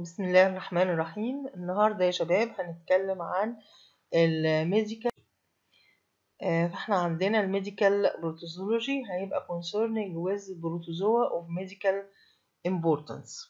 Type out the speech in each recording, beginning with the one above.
بسم الله الرحمن الرحيم النهاردة يا شباب هنتكلم عن الميديكال فاحنا عندنا الميديكال بروتوزولوجي هيبقى concerning with protozoa of medical importance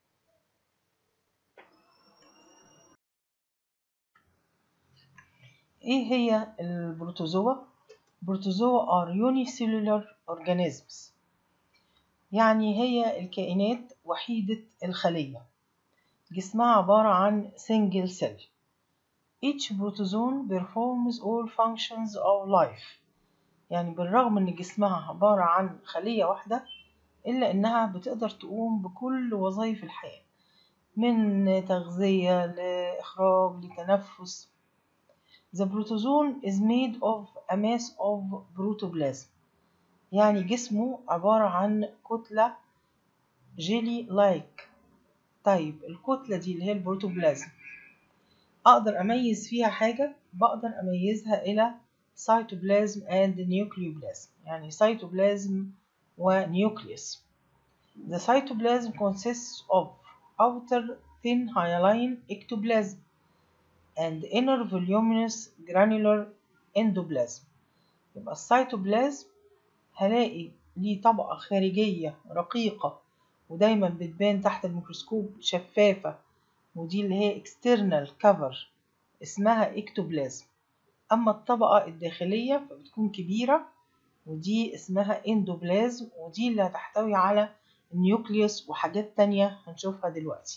ايه هي البروتوزوا البروتوزوا are unicellular organisms يعني هي الكائنات وحيدة الخلية جسمها عبارة عن single cell each protozoan performs all functions of life يعني بالرغم ان جسمها عبارة عن خلية واحدة إلا إنها بتقدر تقوم بكل وظائف الحياة من تغذية لإخراج لتنفس The protozoan is made of a mass of protoplasm يعني جسمه عبارة عن كتلة جيلي لايك طيب الكتلة دي اللي هي البروتوبلازم أقدر أميز فيها حاجة بقدر أميزها إلى cytoplasm and nucleoplasm يعني cytoplasm ونيوكليوس The cytoplasm consists of outer thin hyaline ectoplasm and inner voluminous granular endoplasm يبقى السيتوبلازم هلاقي ليه طبقة خارجية رقيقة ودايما بتبان تحت الميكروسكوب شفافة ودي اللي هي external cover اسمها اكتوبلازم أما الطبقة الداخلية فبتكون كبيرة ودي اسمها اندوبلازم ودي اللي هتحتوي على النيوكليوس وحاجات تانية هنشوفها دلوقتي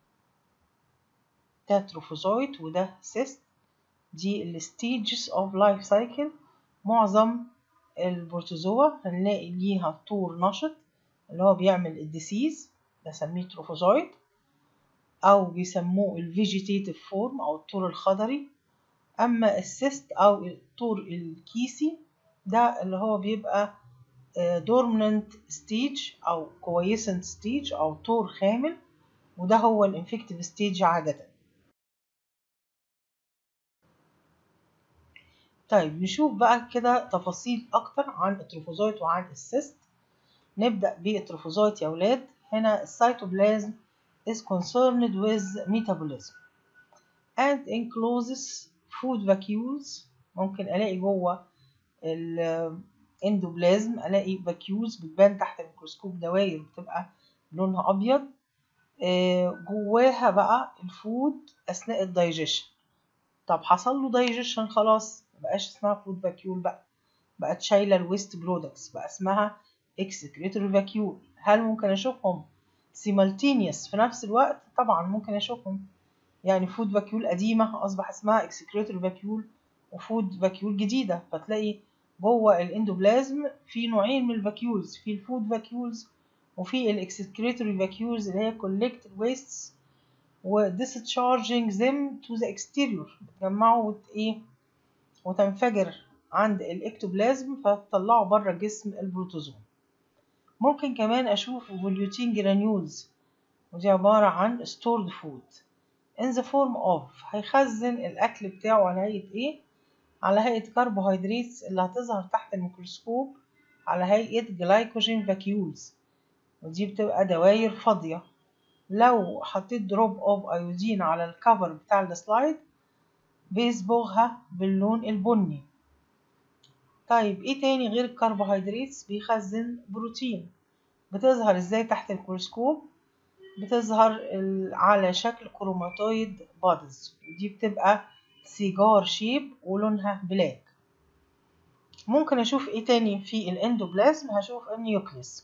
ده تروفوزويت وده سيست دي الستيجز اوف لايف سايكل معظم البروتوزوا هنلاقي ليها طور نشط اللي هو بيعمل الديسيز بسميه تروفوزويت او بيسموه الفيجيتيتيف فورم او الطور الخضري اما السيست او الطور الكيسي ده اللي هو بيبقى دورمننت ستيج او كويسنت ستيج او طور خامل وده هو الانفكتيف ستيج عادة طيب نشوف بقى كده تفاصيل اكتر عن التروفوزويت وعن السيست نبدأ بالتروفوزويت يا ولاد هنا السيتوبلازم is concerned with metabolism and encloses food vacuoles ممكن الاقي جوه الاندوبلازم الاقي فاكيولز بتبان تحت الميكروسكوب دواير بتبقى لونها ابيض جواها بقى الفود اثناء الدايجيشن طب حصل له دايجيشن خلاص مبقاش اسمها فود فاكيول بقى بقت شايله الويست برودكتس بقى اسمها اكسكريتوري فاكيول هل ممكن اشوفهم سيمالتينيوس في نفس الوقت طبعا ممكن اشوفهم يعني فود فاكيول قديمه اصبح اسمها اكسكريتوري فاكيول وفود فاكيول جديده فتلاقي جوه الاندوبلازم في نوعين من الفاكيولز في الفود فاكيولز وفي الاكسكريتوري فاكيولز اللي هي collect wastes و discharging them to the exterior بتجمعوا وت ايه وتنفجر عند الاكتوبلازم فتطلعوا بره جسم البروتوزوم ممكن كمان اشوف فوليوتين جرانيولز ودي عبارة عن stored food in the form of هيخزن الاكل بتاعه على هيئة ايه على هيئة كربوهيدرات اللي هتظهر تحت الميكروسكوب على هيئة جلايكوجين فاكيولز ودي بتبقى دواير فاضية لو حطيت دروب اوف ايودين على الكفر بتاع السلايد بيصبغها باللون البني طيب ايه تاني غير الكربوهيدرات بيخزن بروتين بتظهر ازاي تحت الميكروسكوب بتظهر على شكل كروماتويد بادز ودي بتبقى سيجار شيب ولونها بلاك ممكن اشوف ايه تاني في الاندوبلازم هشوف النيوكليس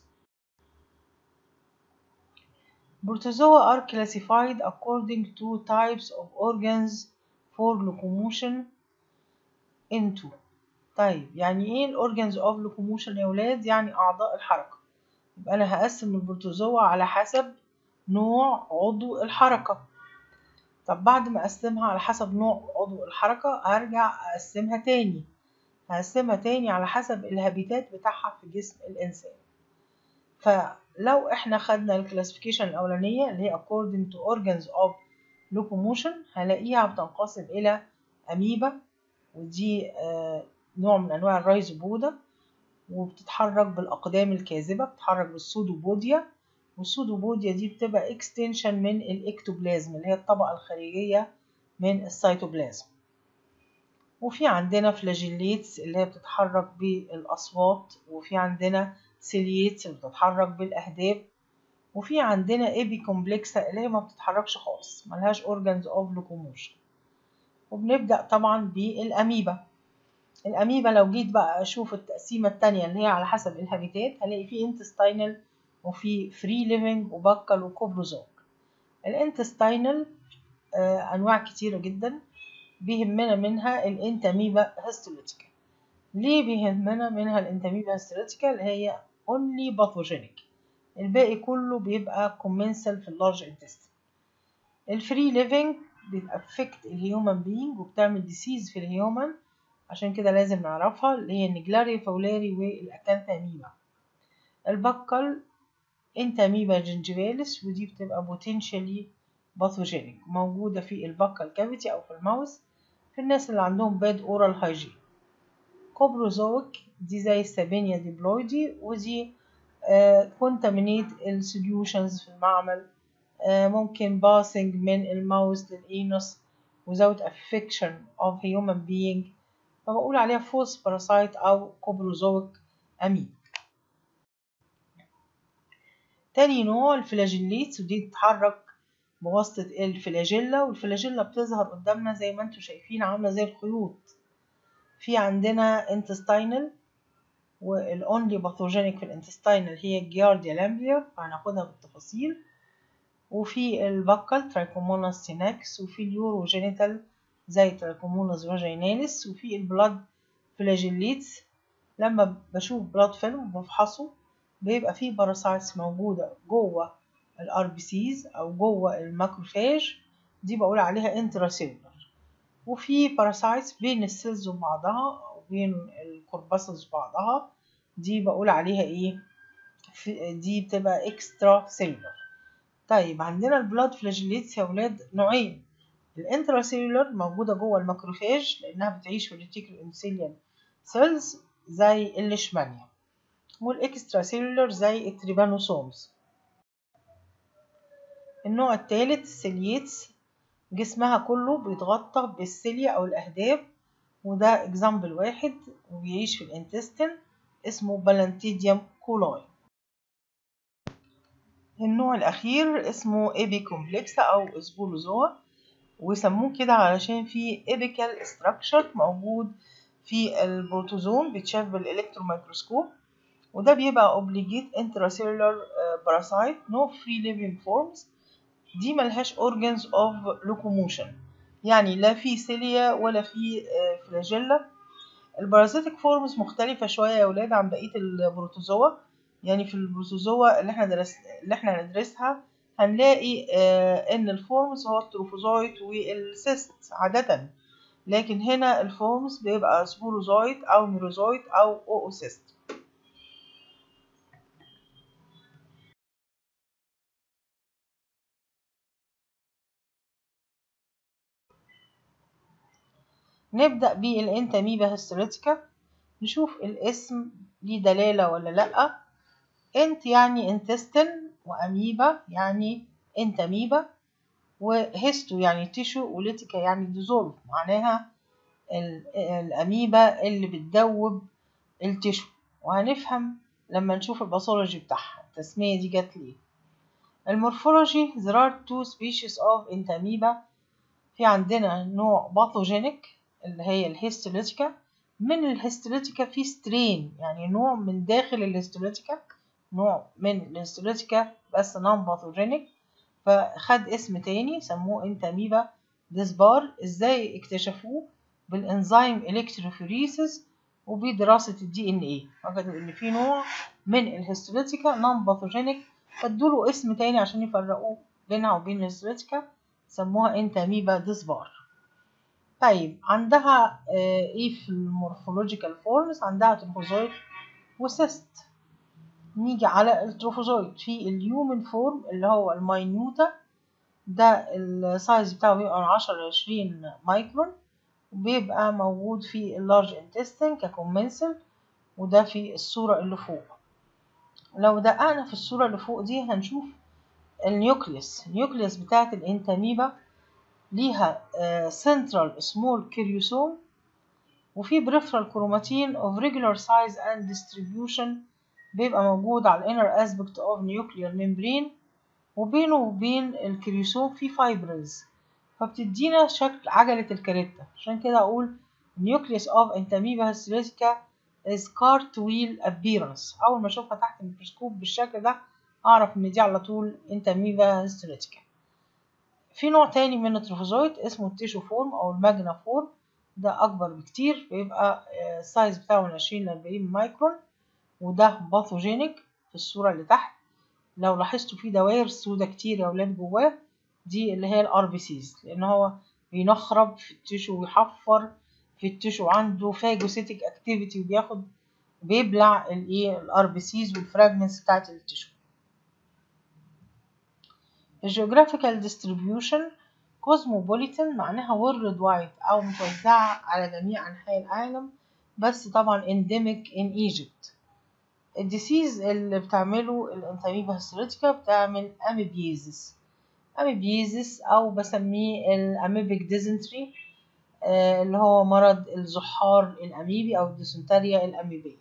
Protozoa are classified according to types of organs for locomotion into طيب يعني ايه الاورجنز اوف لوكوموشن يا ولاد يعني اعضاء الحركه يبقى انا هقسم البروتوزوا على حسب نوع عضو الحركه طب بعد ما اقسمها على حسب نوع عضو الحركه هرجع اقسمها تاني هقسمها تاني على حسب الهابيتات بتاعها في جسم الانسان فلو احنا خدنا الكلاسيفيكيشن الاولانيه اللي هي according to organs of locomotion هلاقيها بتنقسم الى اميبا ودي آه نوع من انواع الرايزوبودا وبتتحرك بالاقدام الكاذبه بتتحرك بالسودوبوديا والسودوبوديا دي بتبقى اكستنشن من الاكتوبلازم اللي هي الطبقة الخارجية من السيتوبلازم وفي عندنا فلاجيليتس اللي هي بتتحرك بالأصوات وفي عندنا سيليتس اللي بتتحرك بالأهداب وفي عندنا ايبي كومبلكسا اللي هي ما بتتحركش خالص ملهاش اورجانز اوف لوكوموشن وبنبدأ طبعا بالأميبا الأميبا لو جيت بقى أشوف التقسيمة التانية اللي هي على حسب الهابيتات هلاقي في انتستاينال وفي فري ليفنج وبكل وكوبروزوك الانتستاينال آه أنواع كتيرة جدا بيهمنا منها الانتاميبا هيستوليتيكا ليه بيهمنا منها الانتاميبا هيستوليتيكا اللي هي only pathogenic الباقي كله بيبقى commensal في اللارج intestine الفري ليفنج بتأفكت الهيومن بينج وبتعمل ديسيز في الهيومن عشان كده لازم نعرفها اللي هي النجلاري فولاري والأكانتا أميبا البكل انتاميبا جنجيفاليس ودي بتبقى بوتنشالي باثوجينيك موجودة في البكال كافيتي أو في الماوس في الناس اللي عندهم باد أورال هايجين كوبروزويك دي زي السابينيا ديبلويدي ودي كونتامينيت السوليوشنز في المعمل آه ممكن باسنج من الماوس للإينوس without affection of human being فبقول عليها فوس باراسايت أو كوبروزويك أمين تاني نوع الفلاجيليتس ودي بتتحرك بواسطة الفلاجيلا والفلاجيلا بتظهر قدامنا زي ما انتم شايفين عاملة زي الخيوط في عندنا intestinal والأونلي باثوجينيك في الانتستينال هي الجيارديا لامبليا هناخدها بالتفاصيل وفي البكال ترايكوموناس سيناكس وفي اليوروجينيتال زي ترايكوموناس فاجيناليس وفي البلاد فلاجيليتس لما بشوف بلاد فيلم بفحصه بيبقى فيه باراسايتس موجودة جوه الار بي سيز او جوه الماكروفاج دي بقول عليها انتراسيلولر وفي باراسايتس بين السيلز وبعضها او بين الكورباسلز وبعضها دي بقول عليها ايه دي بتبقى اكسترا سيلولر طيب عندنا البلاد فلاجيليتس يا ولاد نوعين الانتراسيلولر موجودة جوه الماكروفاج لأنها بتعيش في الريتيكول انسيليال سيلز زي الليشمانيا والاكسترا سيلولر زي التريبانوسومز النوع الثالث السيليتس جسمها كله بيتغطى بالسيليا أو الأهداب وده اكزامبل واحد وبيعيش في الانتستين اسمه بالانتيديوم كولاي النوع الأخير اسمه إيبي كومبلكسا أو سبولوزوا وسموه كده علشان فيه إيبيكال ستراكشر موجود في البروتوزوم بيتشاف بالإلكترون ميكروسكوب وده بيبقى اوبليجيت intracellular parasite no free living forms دي ملهاش organs of locomotion يعني لا في سيليا ولا في فلاجيلا البارازيتك فورمز مختلفة شوية يا ولاد عن بقية البروتوزوا يعني في البروتوزوا اللي احنا درس اللي احنا هندرسها هنلاقي آه ان الفورمز هو التروفوزويت والسيست عادة لكن هنا الفورمز بيبقى سبوروزويت او ميروزويت او اوسيست نبدأ بالانتاميبا هيستوليتيكا نشوف الاسم ليه دلالة ولا لأ انت يعني انتستن واميبا يعني انتاميبا وهيستو يعني تيشو وليتيكا يعني ديزولف معناها الاميبا اللي بتدوب التيشو وهنفهم لما نشوف الباثولوجي بتاعها التسمية دي جت ليه المورفولوجي there are two species of انتاميبا في عندنا نوع باثوجينيك اللي هي الهيستوليتيكا من الهيستوليتيكا في سترين يعني نوع من داخل الهيستوليتيكا نوع من الهيستوليتيكا بس نون باثوجينيك فخد اسم تاني سموه انتاميبا ديسبار ازاي اكتشفوه بالانزيم الكتروفوريسيس وبدراسة الدي ان ايه وجدوا ان في نوع من الهيستوليتيكا نون باثوجينيك فادوله اسم تاني عشان يفرقوه بينها وبين الهيستوليتيكا سموها انتاميبا ديسبار طيب عندها ايه في المورفولوجيكال فورمز عندها تروفوزويد وسيست نيجي على التروفوزويد في اليومن فورم اللي هو الماينوتا ده السايز بتاعه بيبقى من عشرة لعشرين مايكرون وبيبقى موجود في اللارج انتستين ككومنسل وده في الصورة اللي فوق لو دققنا في الصورة اللي فوق دي هنشوف النيوكليوس النيوكليوس بتاعت الانتاميبا ليها سنترال سمول كريوسوم وفي peripheral chromatin of regular size and distribution بيبقى موجود على الانر aspect of nuclear membrane وبينه وبين الكريوسوم في فايبرز فبتدينا شكل عجلة الكاريتا عشان كده أقول nucleus of entamoeba histolytica is cartwheel appearance أول ما أشوفها تحت الميكروسكوب بالشكل ده أعرف إن دي على طول entamoeba histolytica في نوع تاني من التروفوزويت اسمه التيشو فورم أو الماجنا فورم ده أكبر بكتير بيبقى السايز بتاعه من 20 ل 40 مايكرون وده باثوجينيك في الصورة اللي تحت لو لاحظتوا في دوائر سودا كتير يا ولاد جواه دي اللي هي الار بي سيز لان هو بينخرب في التيشو ويحفر في التيشو عنده فاجوسيتك اكتيفيتي وبياخد بيبلع الايه الار بي سيز والفراجمنتس بتاعت التيشو الجيوغرافيكال ديستريبيوشن كوزموبوليتان معناها وورلد وايد او متوزعه على جميع انحاء العالم بس طبعا endemic in Egypt الديسيز اللي بتعمله الانتاميبا هيستوليتيكا بتعمل اميبيزيس اميبيزيس او بسميه الاميبيك ديزنتري آه اللي هو مرض الزحار الاميبي او الديسنتريا الاميبيه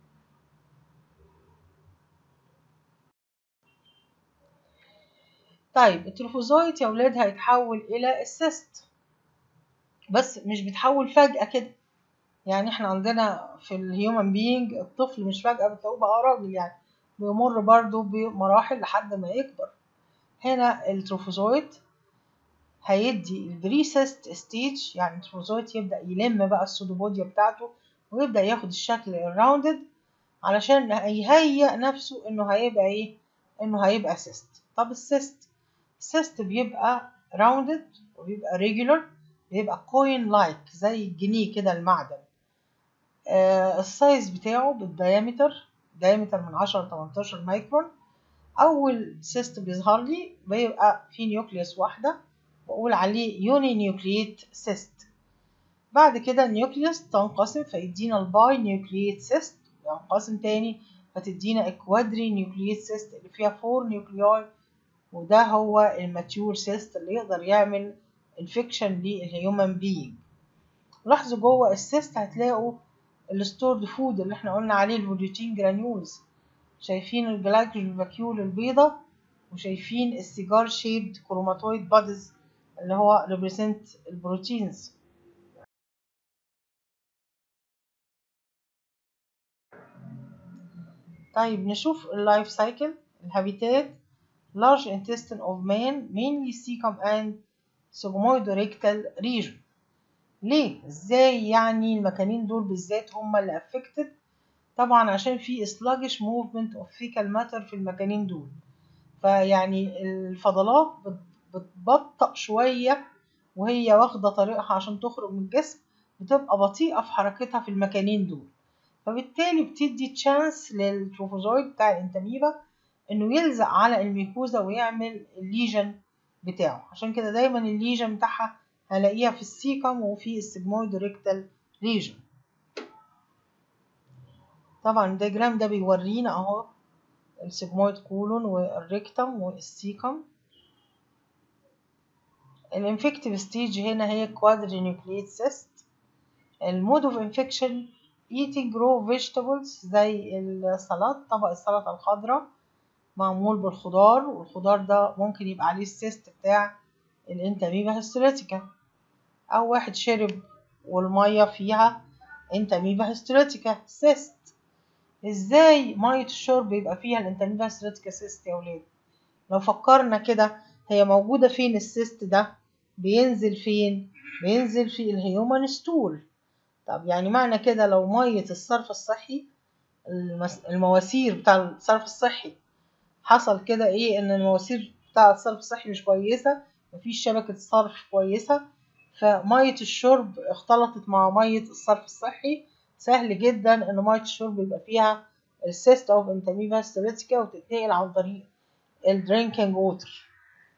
طيب التروفوزويت يا ولاد هيتحول الى السيست بس مش بيتحول فجأة كده يعني احنا عندنا في الهيومن بينج الطفل مش فجأة بتلاقوه بقى راجل يعني بيمر برضه بمراحل لحد ما يكبر هنا التروفوزويت هيدي البريسست ستيج يعني التروفوزويت يبدأ يلم بقى السودوبوديا بتاعته ويبدأ ياخد الشكل الراوندد علشان يهيئ نفسه انه هيبقى ايه انه هيبقى سيست طب السيست السيست بيبقى راوندد وبيبقى ريجولار بيبقى كوين لايك زي الجنيه كده المعدن آه السايز بتاعه بالديامتر ديامتر من 10 ل 18 مايكرون اول سيست بيظهر لي بيبقى في نيوكليوس واحده واقول عليه يوني نيوكليت سيست بعد كده النيوكليوس تنقسم فيدينا الباي نيوكليت سيست ينقسم تاني فتدينا الكوادري نيوكليت سيست اللي فيها فور نيوكليوي وده هو الماتيور سيست اللي يقدر يعمل انفكشن للهيومن بينج لاحظوا جوه السيست هتلاقوا الستورد فود اللي احنا قلنا عليه البروتين جرانيولز شايفين الجلايكوجين فاكيول البيضة وشايفين السيجار شيبد كروماتويد بادز اللي هو ريبريزنت البروتينز طيب نشوف اللايف سايكل الهابيتات large intestine of man mainly cecum and sigmoidorectal region ليه ازاي يعني المكانين دول بالذات هما اللي affected طبعا عشان في sluggish movement of fecal matter في المكانين دول فيعني الفضلات بتبطأ شوية وهي واخدة طريقها عشان تخرج من الجسم بتبقى بطيئة في حركتها في المكانين دول فبالتالي بتدي تشانس للتروفوزويد بتاع الانتاميبا انه يلزق على الميكوزا ويعمل الليجن بتاعه عشان كده دايما الليجن بتاعها هلاقيها في السيكم وفي السجمويد ريكتال ريجن طبعا الدياجرام ده بيورينا اهو السجمويد كولون والريكتم والسيكم الانفكتيف ستيج هنا هي كوادرينيوكليت سيست المود اوف انفكشن eating raw vegetables زي السلطة طبق السلطة الخضراء معمول بالخضار والخضار ده ممكن يبقى عليه السيست بتاع الانتاميبا هيستوليتيكا أو واحد شرب والمية فيها انتاميبا هيستوليتيكا سيست ازاي مية الشرب يبقى فيها الانتاميبا هيستوليتيكا سيست يا ولاد لو فكرنا كده هي موجودة فين السيست ده بينزل فين بينزل في الهيومن ستول طب يعني معنى كده لو مية الصرف الصحي المواسير بتاع الصرف الصحي حصل كده ايه ان المواسير بتاع الصرف الصحي مش كويسة مفيش شبكة صرف كويسة فمية الشرب اختلطت مع مية الصرف الصحي سهل جدا ان مية الشرب يبقى فيها السيست اوف انتاميبا ستريتيكا وتتنقل عن طريق الدرينكينج ووتر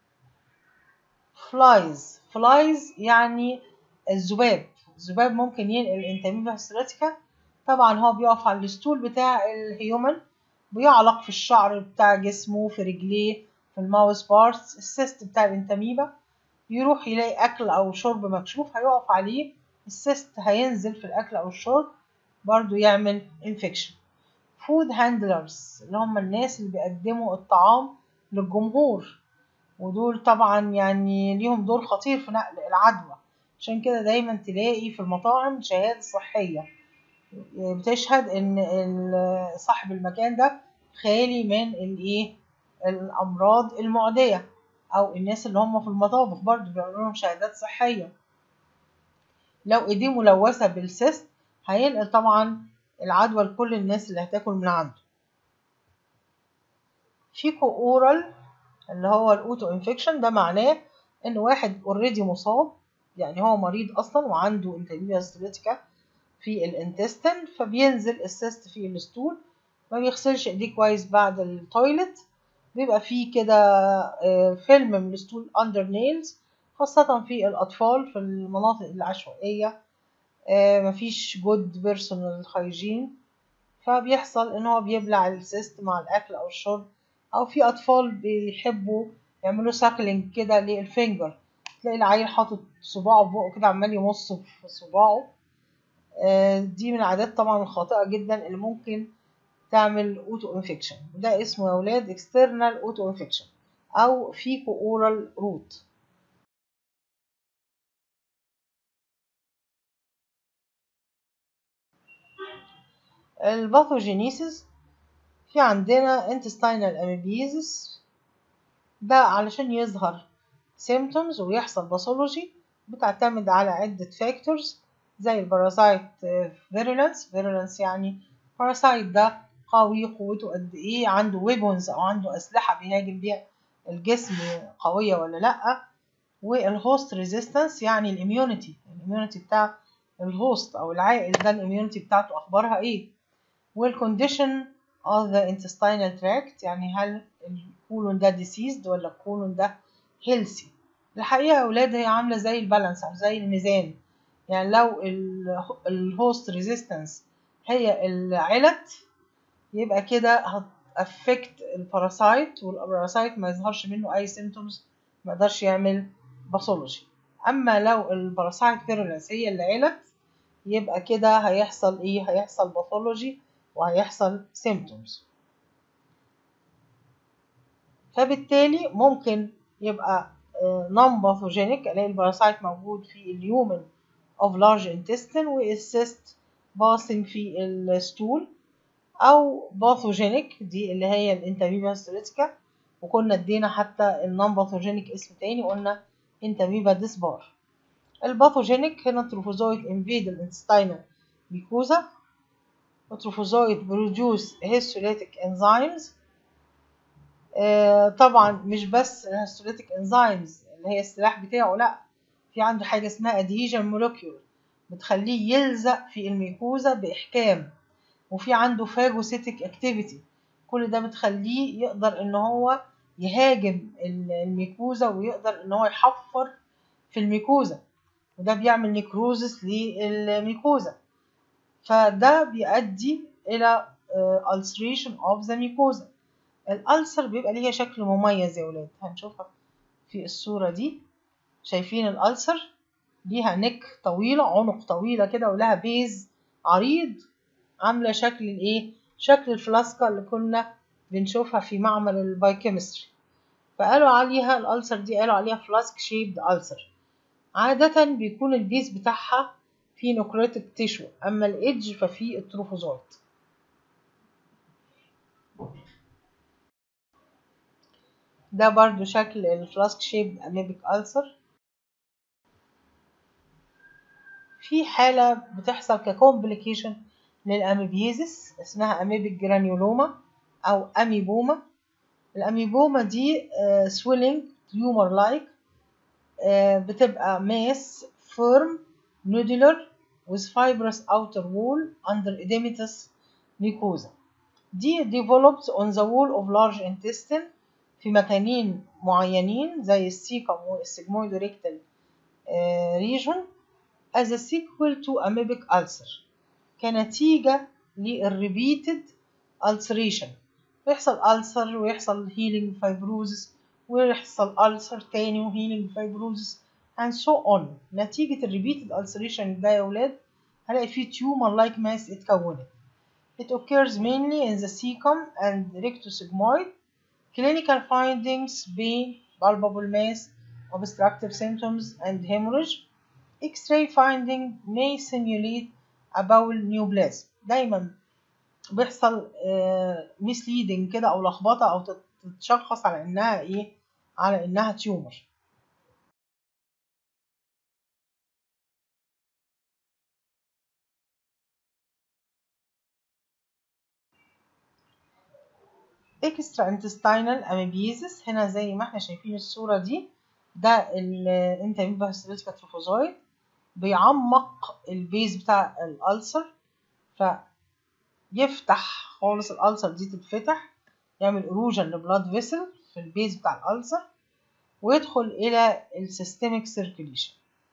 فلايز فلايز يعني الذباب الذباب ممكن ينقل انتاميبا ستريتيكا طبعا هو بيقف على الستول بتاع الهيومن بيعلق في الشعر بتاع جسمه في رجليه في الماوس بارتس السيست بتاع الانتاميبا يروح يلاقي أكل أو شرب مكشوف هيقف عليه السيست هينزل في الأكل أو الشرب برضو يعمل انفكشن فود هاندلرز اللي هم الناس اللي بيقدموا الطعام للجمهور ودول طبعا يعني ليهم دور خطير في نقل العدوى عشان كده دايما تلاقي في المطاعم شهادة صحية بتشهد ان صاحب المكان ده خالي من الايه الامراض المعدية او الناس اللي هم في المطابخ برضو بيعملوا لهم شهادات صحية لو ايديه ملوثة بالسيست هينقل طبعا العدوى لكل الناس اللي هتاكل من عنده فيكو اورال اللي هو الاوتو انفكشن ده معناه ان واحد اوريدي مصاب يعني هو مريض اصلا وعنده انتاميبيا ستريتيكا في الانتستين فبينزل السيست في الستول ما بيغسلش ايديه كويس بعد التويلت بيبقى فيه كده فيلم من الستول اندر نيلز خاصة في الأطفال في المناطق العشوائية مفيش جود بيرسونال هايجين فبيحصل ان هو بيبلع السيست مع الاكل او الشرب او في اطفال بيحبوا يعملوا ساكلينج كده للفينجر تلاقي العيل حاطط صباعه في بقه كده عمال يمص في صباعه دي من العادات طبعا الخاطئه جدا اللي ممكن تعمل اوتو انفكشن ده اسمه يا ولاد اكسترنال اوتو انفكشن او فيكو اورال روت الباثوجينيسيس في عندنا intestinal amoebiasis ده علشان يظهر symptoms ويحصل باثولوجي بتعتمد على عدة factors زي الباراسايت virulence virulence يعني باراسايت ده قوي قوته قد ايه عنده weapons او عنده اسلحة بيهاجم بيها الجسم قوية ولا لأ والهوست ريزيستنس يعني الاميونيتي الاميونيتي بتاع الهوست او العائل ده الاميونيتي بتاعته اخبارها ايه والكونديشن of the intestinal tract يعني هل الكولون ده diseased ولا الكولون ده healthy الحقيقة يا أولاد هي عاملة زي البالانس أو زي الميزان يعني لو الهوست ريزيستنس هي اللي علت يبقى كده هتأفكت الباراسايت والباراسايت ما يظهرش منه أي سيمتومز ما يقدرش يعمل باثولوجي أما لو الباراسايت فيرولنس هي اللي علت يبقى كده هيحصل إيه هيحصل باثولوجي وهيحصل symptoms فبالتالي ممكن يبقى non pathogenic الاقي الباراسايت موجود في اليومن of large intestine والسيست باصم في الستول او باثوجينيك دي اللي هي الانتاميبا ستريتيكا وكنا ادينا حتى النون باثوجينيك اسم تاني قلنا انتاميبا ديسبار الباثوجينيك هنا تروفوزويد انفيد الانتستينال ميكوزا وتروفوزويد بروديوس هيستوليتيك انزيمز طبعا مش بس الهيستوليتيك انزيمز اللي هي السلاح بتاعه لا في عنده حاجه اسمها ادهيجن مولكيول بتخليه يلزق في الميكوزا باحكام وفي عنده فاجوسيتيك اكتيفيتي كل ده بتخليه يقدر ان هو يهاجم الميكوزا ويقدر ان هو يحفر في الميكوزا وده بيعمل نيكروزس للميكوزا فده بيؤدي الى ulceration of the mucosa الألسر بيبقى ليها شكل مميز يا ولاد هنشوفها في الصورة دي شايفين الألسر ليها نك طويلة عنق طويلة كده ولها بيز عريض عاملة شكل الايه شكل الفلاسكة اللي كنا بنشوفها في معمل البايوكيمستري فقالوا عليها الألسر دي قالوا عليها فلاسك شيبد ألسر عادة بيكون البيز بتاعها في نكروتيك تيشو أما الإيدج ففي التروفوزويد ده برضو شكل الفلاسك شيب أميبك ألسر في حالة بتحصل ككومبليكيشن للأميبيزيس اسمها أميبك جرانيولوما أو أميبوما الأميبوما دي swelling tumor like بتبقى mass firm nodular with fibrous outer wall under edematous mucosa دي develops on the wall of large intestine في مكانين معينين زي السيكم والسيجمويد ريكتال ريجون as a sequel to amoebic ulcer كنتيجة للrepeated ulceration ويحصل ألسر ويحصل healing fibrosis ويحصل ألسر تاني و healing fibrosis and so on نتيجة ال repeated ulceration ده يا ولاد هلاقي فيه tumor like mass اتكونت It occurs mainly in the cecum and rectosigmoid. Clinical findings pain, palpable mass, obstructive symptoms, and hemorrhage. X-ray finding may simulate a bowel neoplasm. دايما بيحصل misleading كده أو لخبطة أو تتشخص على إنها إيه؟ على إنها تيومر. اكسترا انتستينال اميبيزس هنا زي ما احنا شايفين الصوره دي ده الانتاميبا هيستريتيكا تروفوزويد بيعمق البيز بتاع الالسر فيفتح خالص الالسر دي تتفتح يعمل اروجن لبلاد فيسل في البيز بتاع الالسر ويدخل الى السيستميك سيركيليشن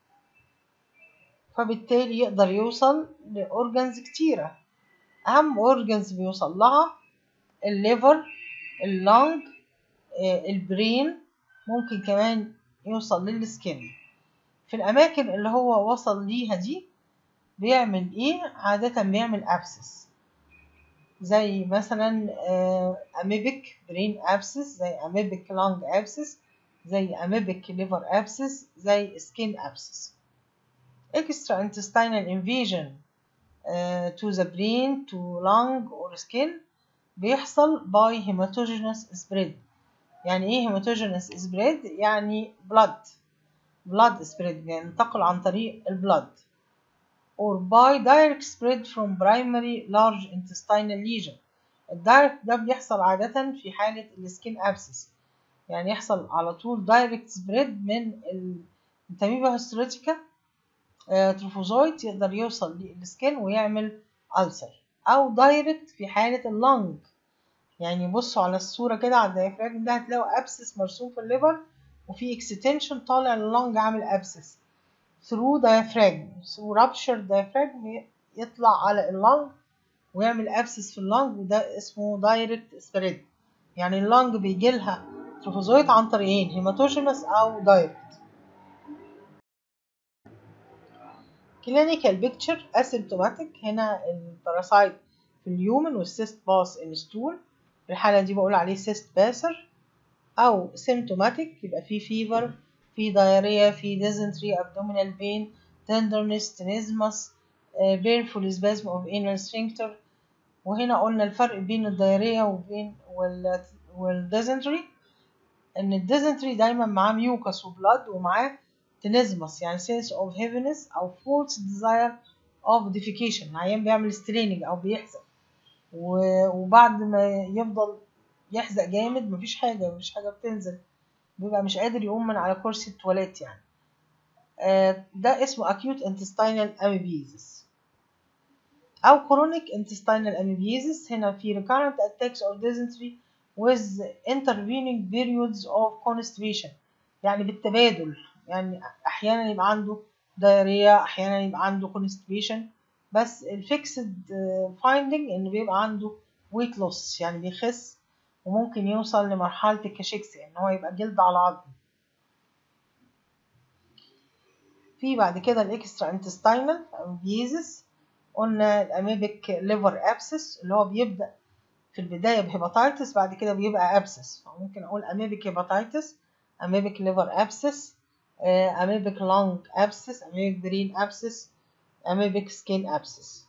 فبالتالي يقدر يوصل لاورجنز كتيره اهم اورجنز بيوصل لها الليفر اللنج البرين ممكن كمان يوصل للسكين في الأماكن اللي هو وصل ليها دي بيعمل إيه؟ عادة بيعمل أبسس زي مثلا أميبك برين أبسس زي أميبك لانج أبسس زي أميبك ليفر أبسس زي سكين أبسس extra intestinal invasion uh, to the brain to lung or skin بيحصل by hematogenous spread يعني ايه hematogenous spread يعني blood blood spread ينتقل عن طريق البلد or by direct spread from primary large intestinal lesion الدايركت ده بيحصل عادة في حالة السكين abscess يعني يحصل على طول direct spread من الانتاميبا هيستريتيكا تروفوزويد يقدر يوصل للسكين ويعمل ألسر او دايركت في حالة اللنج يعني بصوا على الصورة كده على الديافراجم ده هتلاقوا ابسس مرسوم في الليفر وفي اكستنشن طالع لللنج عامل ابسس through diaphragm through rupture diaphragm يطلع على اللنج ويعمل ابسس في اللنج وده اسمه دايركت سبريد يعني اللنج بيجي لها تروفوزويد عن طريقين هيماتوجينس او دايركت كلينيكال بيكتشر اسيمتوماتيك هنا الباراسايت في اليومن والسيست باس انستول في الحالة دي بقول عليه سيست باسر أو سيمتوماتيك يبقى فيه فيفر في دايريا في ديزنتري abdominal pain tenderness tenesmus painful spasm of anal sphincter وهنا قلنا الفرق بين الدايريا وبين والديزنتري ان الديزنتري دايما معاه ميوكس وبلاد ومعاه تنزمس يعني sense of heaviness أو false desire of defecation العيان بيعمل ستريننج أو بيحزق وبعد ما يفضل يحزق جامد مفيش حاجة مفيش حاجة بتنزل بيبقى مش قادر يقوم من على كرسي التواليت يعني ده اسمه acute intestinal amoebiasis أو chronic intestinal amoebiasis هنا في recurrent attacks of dysentery with intervening periods of constipation يعني بالتبادل يعني أحيانا يبقى عنده diarrhea أحيانا يبقى عنده constipation بس الفيكسد فايندنج إن بيبقى عنده weight loss يعني بيخس وممكن يوصل لمرحلة الكاشيكسيا إن هو يبقى جلد على عظم في بعد كده الاكسترا انتستينال امبيزس قلنا الاميبك ليفر ابسس اللي هو بيبدا في البدايه بهيباتيتس بعد كده بيبقى ابسس فممكن اقول اميبك هيباتيتس اميبك ليفر ابسس اميبك لونج ابسس اميبك برين ابسس اميبك سكين ابسس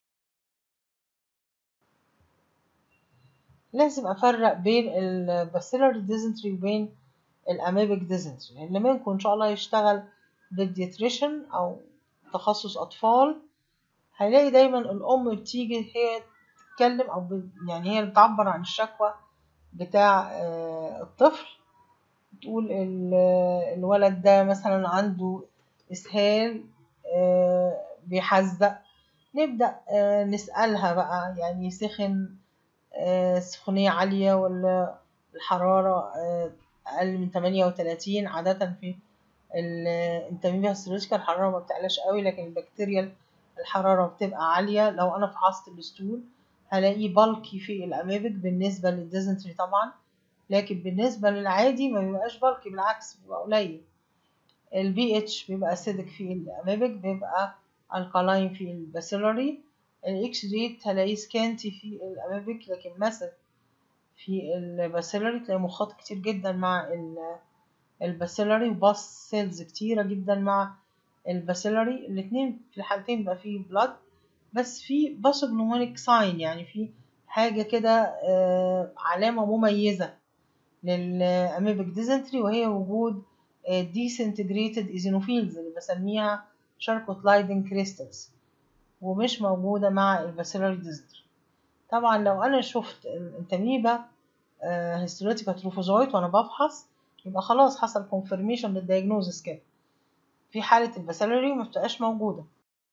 لازم افرق بين الباسيلر ديزنتري وبين الاميبك ديزنتري اللي منكم ان شاء الله يشتغل بالديتريشن او تخصص اطفال هيلاقي دايما الام بتيجي هي تتكلم او ب... يعني هي بتعبر عن الشكوى بتاع الطفل تقول الولد ده مثلا عنده اسهال بيحزق نبدا نسالها بقى يعني سخن سخونيه عاليه ولا الحراره اقل من 38 عاده في الانتاميبيا هيستولوجيكا الحرارة ما بتعلاش قوي لكن البكتيريا الحرارة بتبقى عالية لو أنا فحصت الستول هلاقيه بالكي في الاميبك بالنسبة للديزنتري طبعا لكن بالنسبة للعادي ما بيبقاش بالكي بالعكس بيبقى قليل البي اتش بيبقى اسيدك في الاميبك بيبقى الكالاين في الباسيلاري الاكس ريت هلاقيه سكانتي في الاميبك لكن مثلا في الباسيلاري تلاقي مخاط كتير جدا مع الباسيلاري وباص سيلز كتيرة جدا مع الباسيلاري الاتنين في الحالتين بيبقى فيه بلاد بس في باسوجنومونيك ساين يعني في حاجة كده علامة مميزة للأميبك ديزنتري وهي وجود ديسنتجريتد ايزينوفيلز اللي بسميها شاركوتلايدن كريستالز ومش موجودة مع الباسيلاري ديزنتري طبعا لو أنا شفت الانتاميبا هيستوليتيكا تروفوزويت وأنا بفحص يبقى خلاص حصل كونفirmation للدياجنوزس كده في حالة الباسيلاري ما بتبقاش موجودة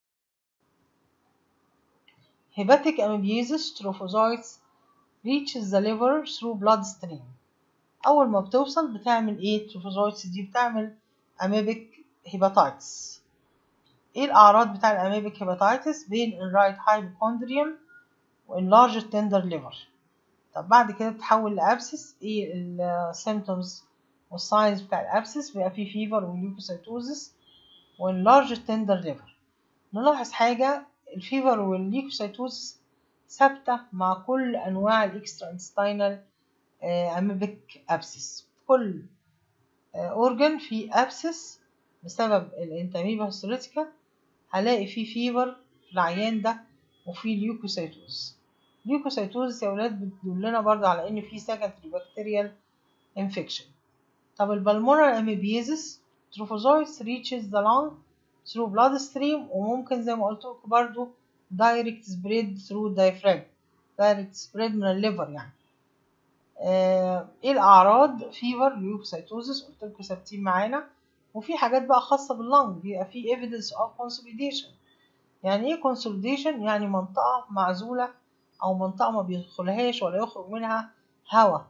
hepatic amoebiasis trophozoites reaches the liver through blood stream أول ما بتوصل بتعمل إيه التروفوزويتس دي بتعمل أميبك هيباتايتس إيه الأعراض بتاع الأميبك هيباتايتس بين الرايت هايبوكوندريوم وانلارج تندر ليفر طب بعد كده بتحول لأبسس إيه السيمتومز والساينز بتاع الأبسس بيبقى فيه فيفر وليوكوسيتوزس وانلارج تندر ليفر نلاحظ حاجة الفيفر والليوكوسيتوزس ثابتة مع كل أنواع الإكسترا انستاينال أميبك أبسس كل أورجن فيه أبسس بسبب الانتاميبا هيستوليتيكا هلاقي فيه فيفر في العيان ده وفيه ليوكوسيتوز ليوكوسيتوز يا ولاد بتدلنا برضه على إن فيه سكندري بكتيريال انفكشن طب البلمونر أميبيزس تروفوزويتس reaches the lung through blood stream وممكن زي ما قلت لكم برضه direct spread through diaphragm direct spread من الليفر يعني آه ايه الاعراض فيفر ليوكوسيتوزس قلت لكم ثابتين معانا وفي حاجات بقى خاصه باللنج بيبقى في evidence of consolidation يعني ايه consolidation يعني منطقه معزوله او منطقه ما بيدخلهاش ولا يخرج منها هواء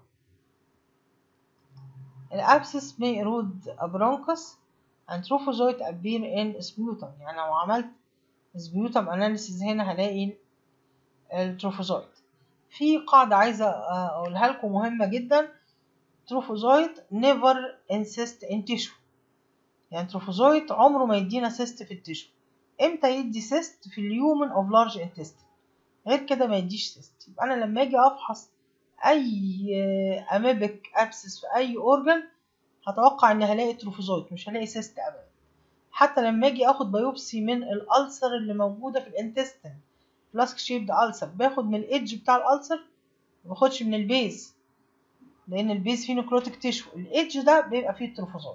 الابسس may erode a bronchus and trophozoite appear in sputum يعني لو عملت sputum analysis هنا هلاقي التروفوزويت في قاعدة عايزة أقولها لكم مهمة جدا تروفوزويت never insist in tissue يعني تروفوزويت عمره ما يدينا سيست في التشو امتى يدي سيست في اليومن اوف لارج انتستين غير كده ما يديش سيست يبقى انا لما اجي افحص اي اميبك ابسس في اي اورجن هتوقع ان هلاقي تروفوزويت مش هلاقي سيست ابدا حتى لما اجي اخد بايوبسي من الالسر اللي موجوده في الانتستين فلاسك شيبد ألسر باخد من الإيدج بتاع الألسر مباخدش من البيز لأن البيز فيه نكروتيك تيشو الإيدج ده بيبقى فيه التروفوزوت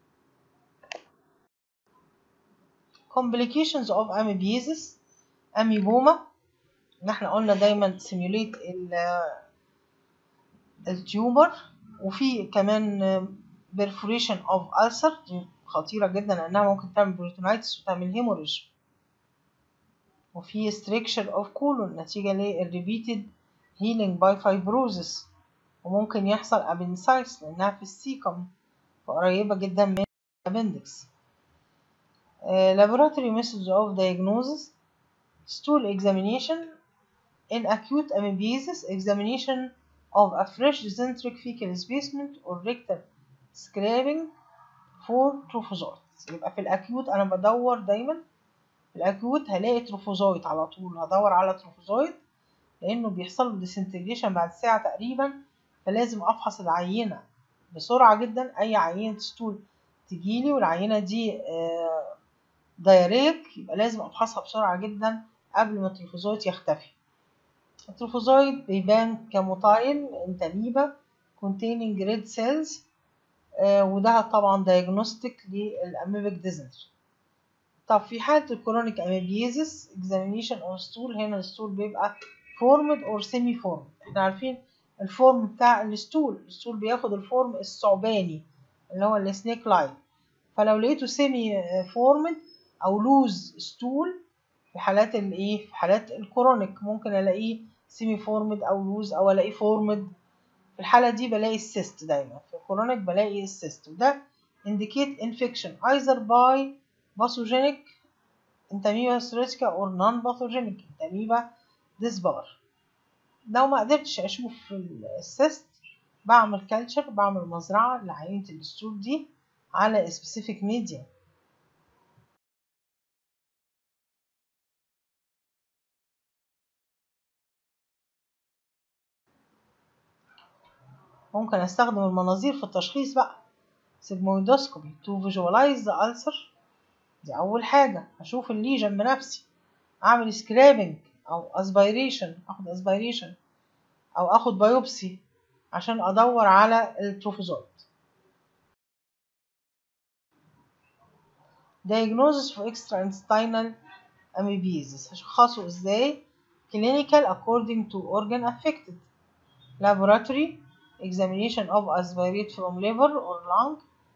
complications of amoebiasis أميبوما إن احنا قلنا دايما simulate التيومر وفي كمان perforation of ulcer دي خطيرة جدا لأنها ممكن تعمل بروتونايتس وتعمل هيموريج وفي stricture of colon نتيجة للريبيتد healing by fibrosis وممكن يحصل appendicitis لأنها في السيكم فقريبة جدا من appendix uh, laboratory methods of diagnosis stool examination in acute amoebiasis examination of a fresh centric fecal specimen or rectal scraping for trophozoites يبقى في الأكيوت أنا بدور دايما في الأكيوت هلاقي تروفوزويت على طول هدور على تروفوزويت لأنه بيحصل له ديسنتجريشن بعد ساعة تقريبا فلازم أفحص العينة بسرعة جدا أي عينة ستول تجيلي والعينة دي دايريك يبقى لازم أفحصها بسرعة جدا قبل ما التروفوزويت يختفي التروفوزويت بيبان كموتايل انتاميبا containing red cells آه وده طبعا diagnostic للأميبك ديزنتري طب في حالة الكرونيك أميبيزيس examination of stool هنا الستول بيبقى formed or semi formed احنا عارفين الفورم بتاع الستول الستول بياخد الفورم الثعباني اللي هو السنيك لاين فلو لقيته سيمي فورمد او لوز ستول في حالات الايه في حالات الكرونيك ممكن الاقيه سيمي فورمد او لوز او الاقيه فورمد في الحالة دي بلاقي السيست دايما في الكرونيك بلاقي السيست وده indicate infection either by pathogenic انتاميبا ستريتيكا or non pathogenic انتاميبا ديسبار لو ما قدرتش اشوف السيست بعمل كالتشر بعمل مزرعة لعينة الستول دي على سبيسيفيك ميديا ممكن استخدم المناظير في التشخيص بقى سيجمويدوسكوبي تو فيجوالايز ذا ألسر دي أول حاجة أشوف الليجن بنفسي أعمل سكرابنج أو اسبيريشن أخد اسبيريشن أو أخد بايوبسي عشان أدور على التروفوزويد diagnosis for extraintestinal amoebiasis هشخصه ازاي clinical according to organ affected laboratory examination of aspirate from liver or lung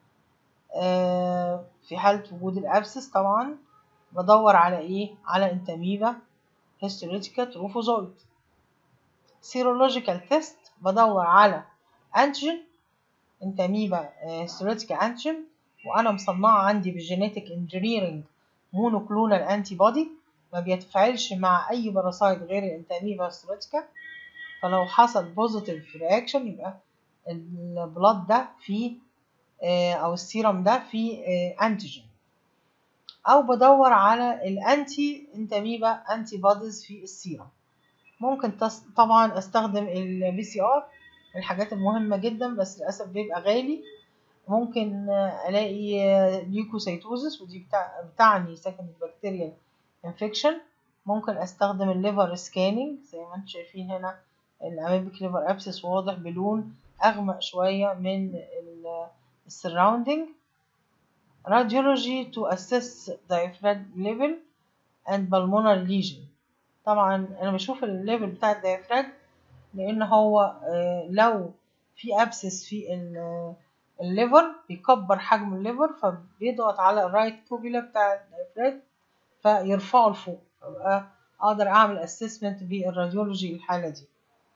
آه في حالة وجود الأبسس طبعا بدور على إيه؟ على انتاميبا هيستوليتيكا تروفوزويد سيرولوجيكال تيست بدور على أنتيجين انتاميبا هيستوليتيكا أنتيجين وأنا مصنعة عندي بالجينيتك انجينيرنج مونوكلونال أنتي بودي ما بيتفاعلش مع أي باراسايت غير الانتاميبا هيستوليتيكا فلو حصل بوزيتيف رياكشن يبقى البلاد ده فيه او السيرم ده فيه انتيجين او بدور على الانتي انتاميبا انتي بوديز في السيرم ممكن طبعا استخدم البي سي ار الحاجات المهمة جدا بس للأسف بيبقى غالي ممكن ألاقي ليوكوسيتوزس ودي بتاع بتعني سكند بكتيريال انفكشن ممكن استخدم الليفر سكاننج زي ما انتم شايفين هنا الاميبيك ليفر ابسس واضح بلون اغمق شويه من السراوندينج radiology to assess diaphragm level and pulmonary lesion طبعا انا بشوف الليفل بتاع الديافراج لان هو لو في ابسس في الليفر بيكبر حجم الليفر فبيضغط على الرايت كوبيلا بتاع الديافراج فيرفعه لفوق فبقى اقدر اعمل اسسمنت بالراديولوجي للحاله دي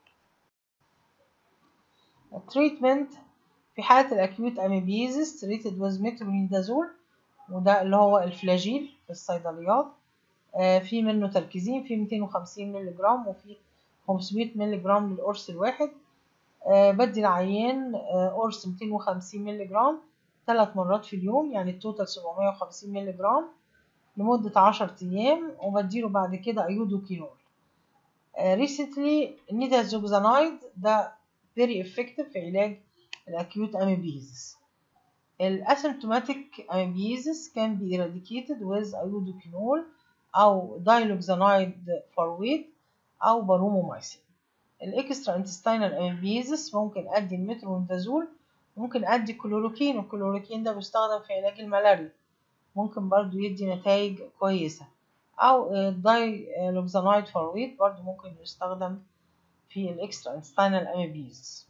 التريتمنت في حالة الأكيوت أميبيزيس treated with مترونيدازول وده اللي هو الفلاجيل في الصيدليات آه في منه تركيزين في 250 مللي جرام وفي 500 مللي جرام للقرص الواحد آه بدي العيان آه قرص 250 مللي جرام ثلاث مرات في اليوم يعني التوتال 750 مللي جرام لمدة 10 أيام وبديله بعد كده أيودوكينول ريسنتلي نيدازوكسانايد ده very effective في علاج الأكيوت أميبيزيس الأسيمتوماتيك أميبيزيس can be eradicated with iodochinol أو دايلوكسانايد فورويت أو بارومومايسين الإكسترا انتستينال أميبيزيس ممكن أدي المترونيدازول ممكن أدي كلوروكين والكلوروكين ده بيستخدم في علاج الملاريا ممكن برضو يدي نتائج كويسة أو دايلوكسانايد فورويت برضو ممكن يستخدم في الإكسترا انتستينال أميبيزيس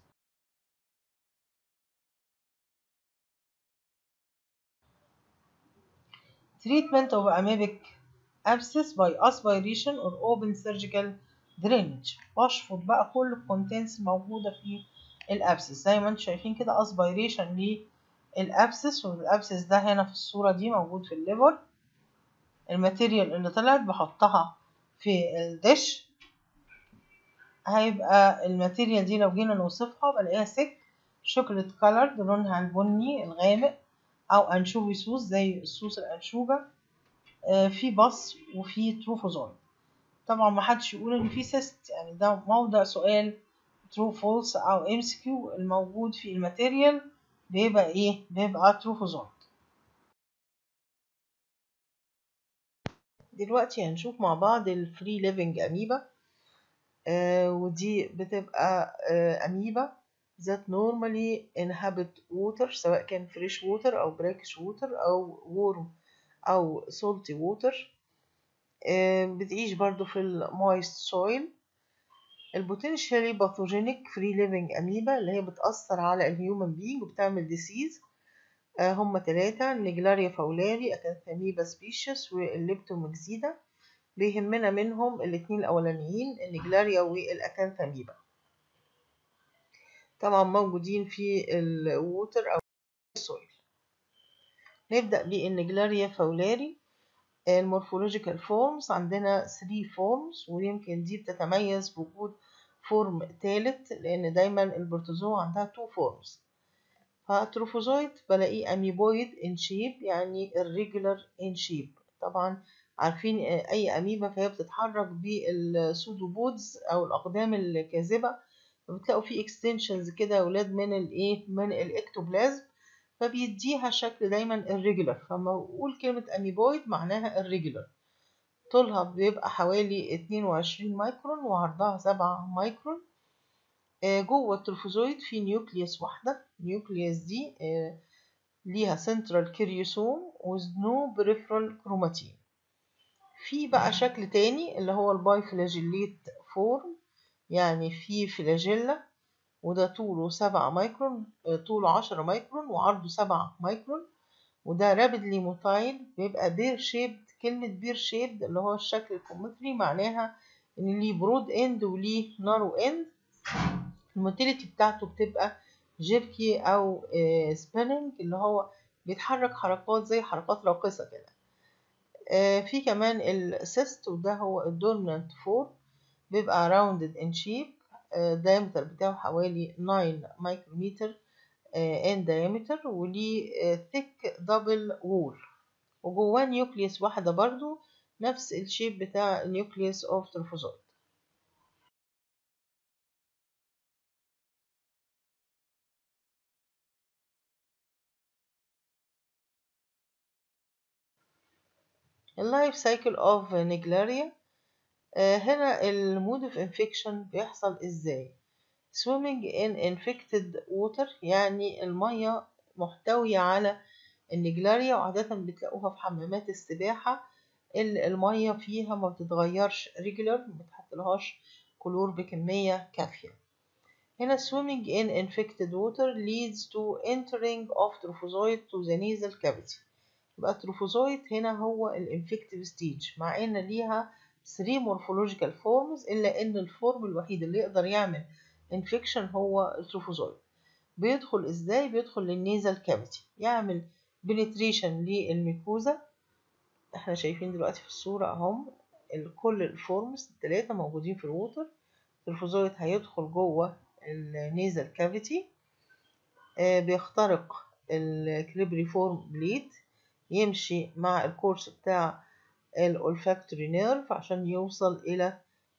treatment of amoebic abscess by aspiration or open surgical drainage بشفط بقى كل الكونتنتس موجودة في الابسس زي ما انتم شايفين كده aspiration للابسس والابسس ده هنا في الصورة دي موجود في الليفر الماتيريال اللي طلعت بحطها في الدش هيبقى الماتيريال دي لو جينا نوصفها بلاقيها سك شوكولات كولرد لونها البني الغامق او انشوفي صوص زي صوص الانشوجة آه في بص وفي تروفوزويد طبعا ما حدش يقول ان في سيست يعني ده موضع سؤال ترو فولس او ام سي كيو الموجود في الماتيريال بيبقى ايه بيبقى تروفوزويد دلوقتي هنشوف مع بعض الفري ليفنج اميبا آه ودي بتبقى آه اميبا that normally inhabit water سواء كان fresh water أو brackish water أو warm أو salty water بتعيش برضو في المويست soil البوتنشالي باثوجينيك فري ليفنج أميبا اللي هي بتأثر على الهيومن بينج وبتعمل ديسيز هما تلاتة نيجلاريا فولاري أكانثاميبا سبيشيس والليبتومكزيدا بيهمنا منهم الاتنين الأولانيين النيجلاريا والأكانثاميبا طبعا موجودين في الووتر أو السويل نبدأ بالنجلاريا فولاري المورفولوجيكال فورمز عندنا 3 فورمز ويمكن دي بتتميز بوجود فورم تالت لأن دايما البروتوزوا عندها تو فورمز فتروفوزويد بلاقيه أميبويد إن شيب يعني irregular إن شيب طبعا عارفين أي أميبا فهي بتتحرك بالسودوبودز أو الأقدام الكاذبة فبتلاقوا في اكستنشنز كده يا ولاد من الايه من الاكتوبلازم فبيديها شكل دايما irregular فلما بقول كلمة أميبويد معناها irregular طولها بيبقى حوالي 22 مايكرون وعرضها 7 مايكرون جوه التروفوزويد في نيوكليوس واحدة النيوكليوس دي ليها سنترال كيريوسوم وزنو بريفرال كروماتين في بقى شكل تاني اللي هو الباي فلاجيليت فورم يعني في فلاجيلا وده طوله سبعة مايكرون طوله عشرة مايكرون وعرضه سبعة مايكرون وده رابيدلي موتايل بيبقى بير شيبد كلمة بير شيبد اللي هو الشكل الكومتري معناها إن ليه برود إند وليه نارو إند الموتيليتي بتاعته بتبقى جيركي أو سبيننج اللي هو بيتحرك حركات زي حركات راقصة كده في كمان السيست وده هو الدورمنت فور بيبقى راوندد ان شيب الدايمتر بتاعه حوالي 9 مايكرومتر ان diameter وليه ثيك دبل وول وجواه نيوكليوس واحدة برضو نفس الشيب بتاع نيوكليوس اوف تروفوزويد اللايف سايكل اوف نيجلاريا هنا المود اوف انفكشن بيحصل ازاي swimming in infected water يعني المية محتوية على النجلاريا وعادة بتلاقوها في حمامات السباحة اللي المية فيها ما بتتغيرش regular ما بتحطلهاش كلور بكمية كافية هنا swimming in infected water leads to entering of trophozoite to the nasal cavity يبقى التروفوزويد هنا هو الانفكتيف ستيج مع ان ليها 3 morphological forms الا ان الفورم الوحيد اللي يقدر يعمل انفكشن هو التروفوزويد بيدخل ازاي بيدخل للنيزل كافيتي يعمل بنتريشن للميكوزا احنا شايفين دلوقتي في الصورة اهم كل الفورمز التلاتة موجودين في الووتر التروفوزويد هيدخل جوه النيزل كافيتي آه بيخترق الكليبري فورم بليد يمشي مع الكورس بتاع الأولفاكتوري نيرف عشان يوصل إلى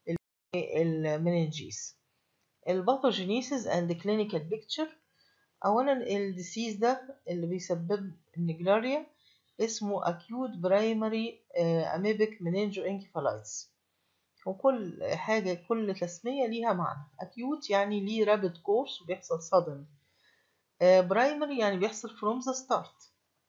المننجيس الباثوجينيسيس اند كلينيكال بيكتشر اولا الديسيز ده اللي بيسبب النجلاريا اسمه acute primary amoebic meningoencephalitis وكل حاجة كل تسمية ليها معنى acute يعني ليه rapid course وبيحصل sudden primary يعني بيحصل from the start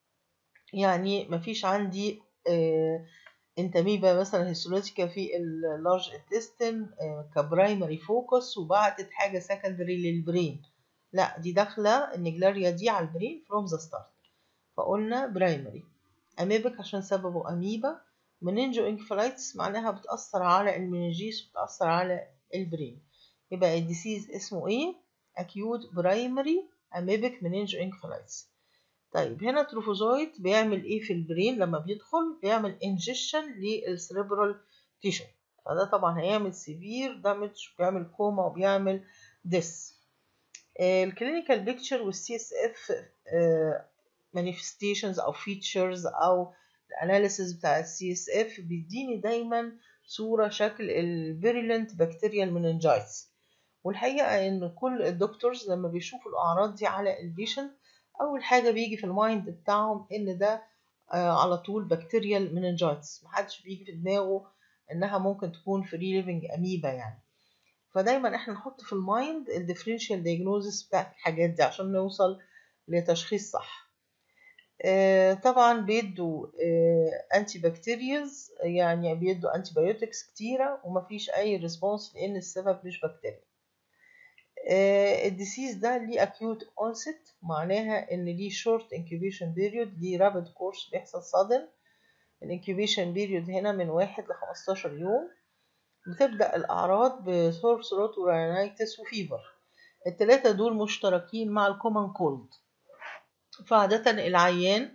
يعني مفيش عندي انتاميبا مثلا هيستولوجيكا في اللارج انتستين كبرايمري فوكس وبعتت حاجه سكندري للبرين لا دي داخله النجلاريا دي على البرين فروم ذا ستارت فقلنا برايمري اميبك عشان سببه اميبا مننجو انكفالايتس معناها بتاثر على المننجيس وبتاثر على البرين يبقى الديسيز اسمه ايه acute primary amoebic meningoencephalitis طيب هنا التروفوزويد بيعمل ايه في البرين لما بيدخل بيعمل انجكشن للسريبرال تيشو فده طبعا هيعمل سيفير دامج وبيعمل كوما وبيعمل ديس الكلينيكال بيكتشر والسي اس اف مانيفستيشنز او فيتشرز او الاناليسيس بتاع السي اس اف بيديني دايما صوره شكل الفيريلنت بكتيريال مننجايتس والحقيقه ان كل الدكتورز لما بيشوفوا الاعراض دي على البيشنت اول حاجه بيجي في المايند بتاعهم ان ده آه على طول بكتيريال مننجايتس محدش بيجي في دماغه انها ممكن تكون فري ليفنج اميبا يعني فدايما احنا نحط في المايند الديفرنشال دايجنوزس بتاعت الحاجات دي عشان نوصل لتشخيص صح آه طبعا بيدوا آه انتي بكتيريالز يعني بيدوا انتي بايوتكس كتيره ومفيش اي ريسبونس لان السبب مش بكتيريا الديسيز ده ليه acute onset معناها ان ليه short incubation period ليه rapid course بيحصل sudden الانكيوبيشن بيريود هنا من واحد لخمستاشر يوم بتبدأ الأعراض بسور ثروت ورينايتس وفيفر التلاتة دول مشتركين مع الكومن كولد فعادة العيان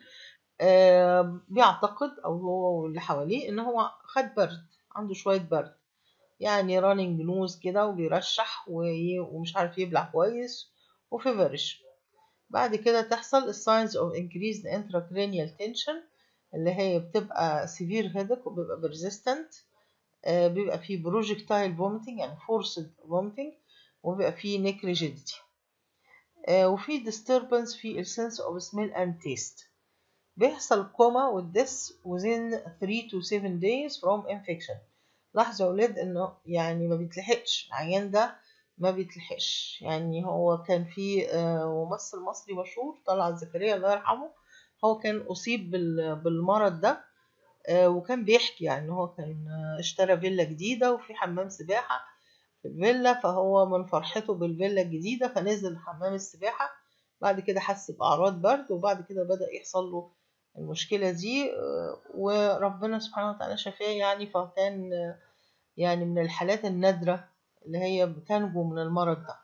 بيعتقد أو هو واللي حواليه إن هو خد برد عنده شوية برد يعني رانينج نوز كده وبيرشح ومش عارف يبلع كويس وفيفرش بعد كده تحصل الساينز اوف increased intracranial tension اللي هي بتبقى severe headache وبيبقى persistent آه بيبقى فيه projectile vomiting يعني forced vomiting وبيبقى فيه neck rigidity آه وفي disturbance في السنس of smell and taste بيحصل كوما والدس within 3 to 7 days from infection لاحظوا يا ولاد انه يعني ما بيتلحقش العيان ده ما بيتلحقش يعني هو كان في ممثل مصري مشهور طلعت زكريا الله يرحمه هو كان اصيب بالمرض ده وكان بيحكي يعني هو كان اشترى فيلا جديدة وفي حمام سباحة في الفيلا فهو من فرحته بالفيلا الجديدة فنزل حمام السباحة بعد كده حس بأعراض برد وبعد كده بدأ يحصل له المشكلة دي وربنا سبحانه وتعالى شفاه يعني فكان يعني من الحالات النادرة اللي هي بتنجو من المرض ده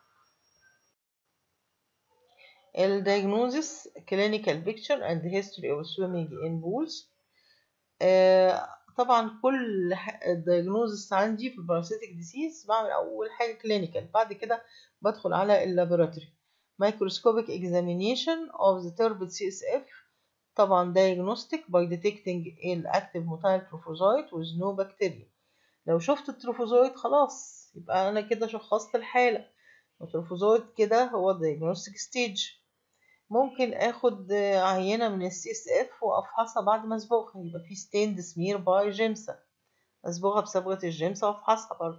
الدياجنوزس clinical picture and history of swimming in pools آه طبعا كل الدياجنوزس عندي في الباراسيتيك ديسيز بعمل اول حاجه كلينيكال بعد كده بدخل على اللابوراتوري microscopic examination of the turbid CSF طبعا diagnostic by detecting الactive motile trophozoite with no bacteria لو شفت التروفوزويد خلاص يبقى انا كده شخصت الحاله التروفوزويد كده هو diagnostic stage ممكن اخد عينه من السي اس اف وافحصها بعد ما اصبغها يبقى في ستيند سمير باي جيمسا اصبغها بصبغه الجيمسا وافحصها برضه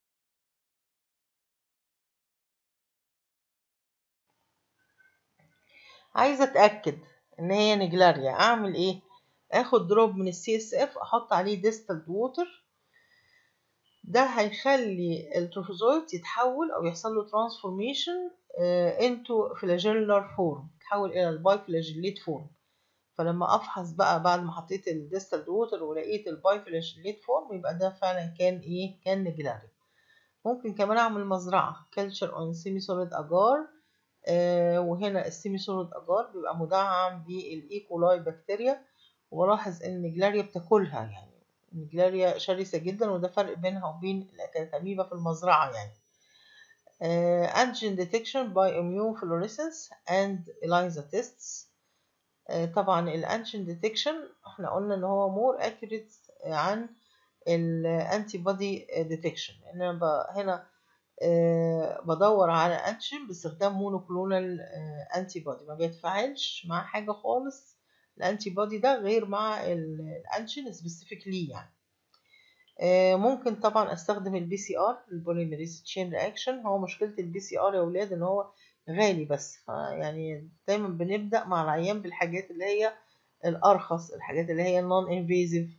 عايزه اتاكد ان هي نجلاريا اعمل ايه اخد دروب من السي اس اف احط عليه ديستلد ووتر ده هيخلي التروفوزويد يتحول او يحصل له ترانسفورميشن انتو فلاجيلر فورم يتحول الى الباي فلاجيليت فورم فلما افحص بقى بعد ما حطيت الديستلد ووتر ولقيت الباي فلاجيليت فورم يبقى ده فعلا كان ايه كان نجلاري ممكن كمان اعمل مزرعه كلتشر اون سيمي سوليد اجار آه وهنا السيمي سوليد اجار بيبقى مدعم بالايكولاي بكتيريا ولاحظ ان النجلاريا بتاكلها يعني النجلاريا شرسة جدا وده فرق بينها وبين الأكاديميبا في المزرعة يعني uh, antigen detection by immune fluorescence and ELISA tests uh, طبعا الانتيجين ديتكشن احنا قلنا ان هو more accurate عن الانتي بودي ديتكشن لان انا هنا uh, بدور على انتيجين باستخدام مونوكلونال انتي بودي ما بيتفاعلش مع حاجه خالص الانتي بودي ده غير مع الانتيجين سبيسيفيك ليه يعني آه ممكن طبعا استخدم البي سي ار البوليميريز تشين رياكشن هو مشكله البي سي ار يا ولاد ان هو غالي بس يعني دايما بنبدا مع العيان بالحاجات اللي هي الارخص الحاجات اللي هي النون انفيزيف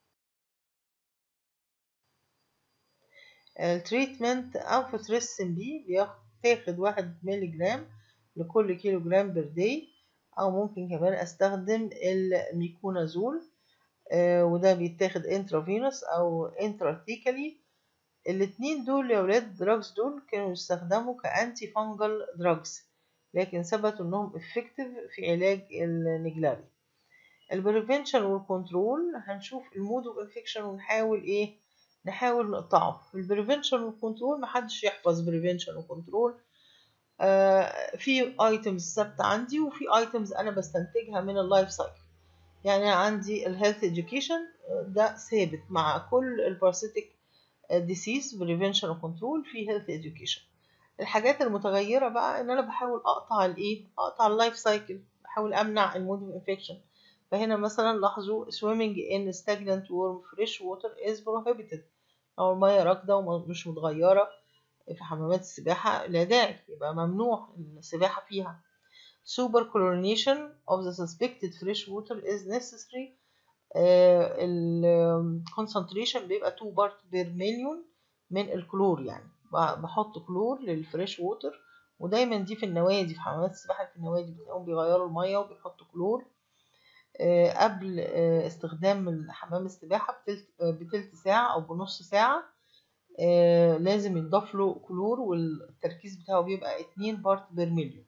التريتمنت انفوتريسين بي بياخد واحد مللي جرام لكل كيلو جرام بير داي او ممكن كمان استخدم الميكونازول آه وده بيتاخد انترافينوس او انتراتيكالي الاتنين دول يا ولاد دراجز دول كانوا يستخدموا كأنتي فانجل دراجز لكن ثبتوا انهم افكتيف في علاج النجلاري البريفنشن والكنترول هنشوف المود اوف انفكشن ونحاول ايه نحاول نقطعه البريفنشن والكنترول محدش يحفظ بريفنشن وكنترول آه في ايتمز ثابته عندي وفي ايتمز انا بستنتجها من اللايف سايكل يعني عندي الهيلث education ده ثابت مع كل الباراسيتيك ديسيز بريفنشن وكنترول في هيلث education الحاجات المتغيره بقى ان انا بحاول اقطع الايه اقطع اللايف سايكل بحاول امنع المود اوف انفكشن فهنا مثلا لاحظوا swimming in stagnant warm fresh water is prohibited او الميه راكده ومش متغيره في حمامات السباحة لا داعي يبقى ممنوع السباحة فيها super chlorination of the suspected fresh water is necessary آه ال concentration بيبقى 2 بارت بير مليون من الكلور يعني بحط كلور للفريش ووتر ودايما دي في النوادي في حمامات السباحة في النوادي بتلاقيهم بيغيروا المية وبيحطوا كلور آه قبل آه استخدام حمام السباحة بتلت, بتلت ساعة أو بنص ساعة آه لازم ينضاف له كلور والتركيز بتاعه بيبقى 2 بارت بير مليون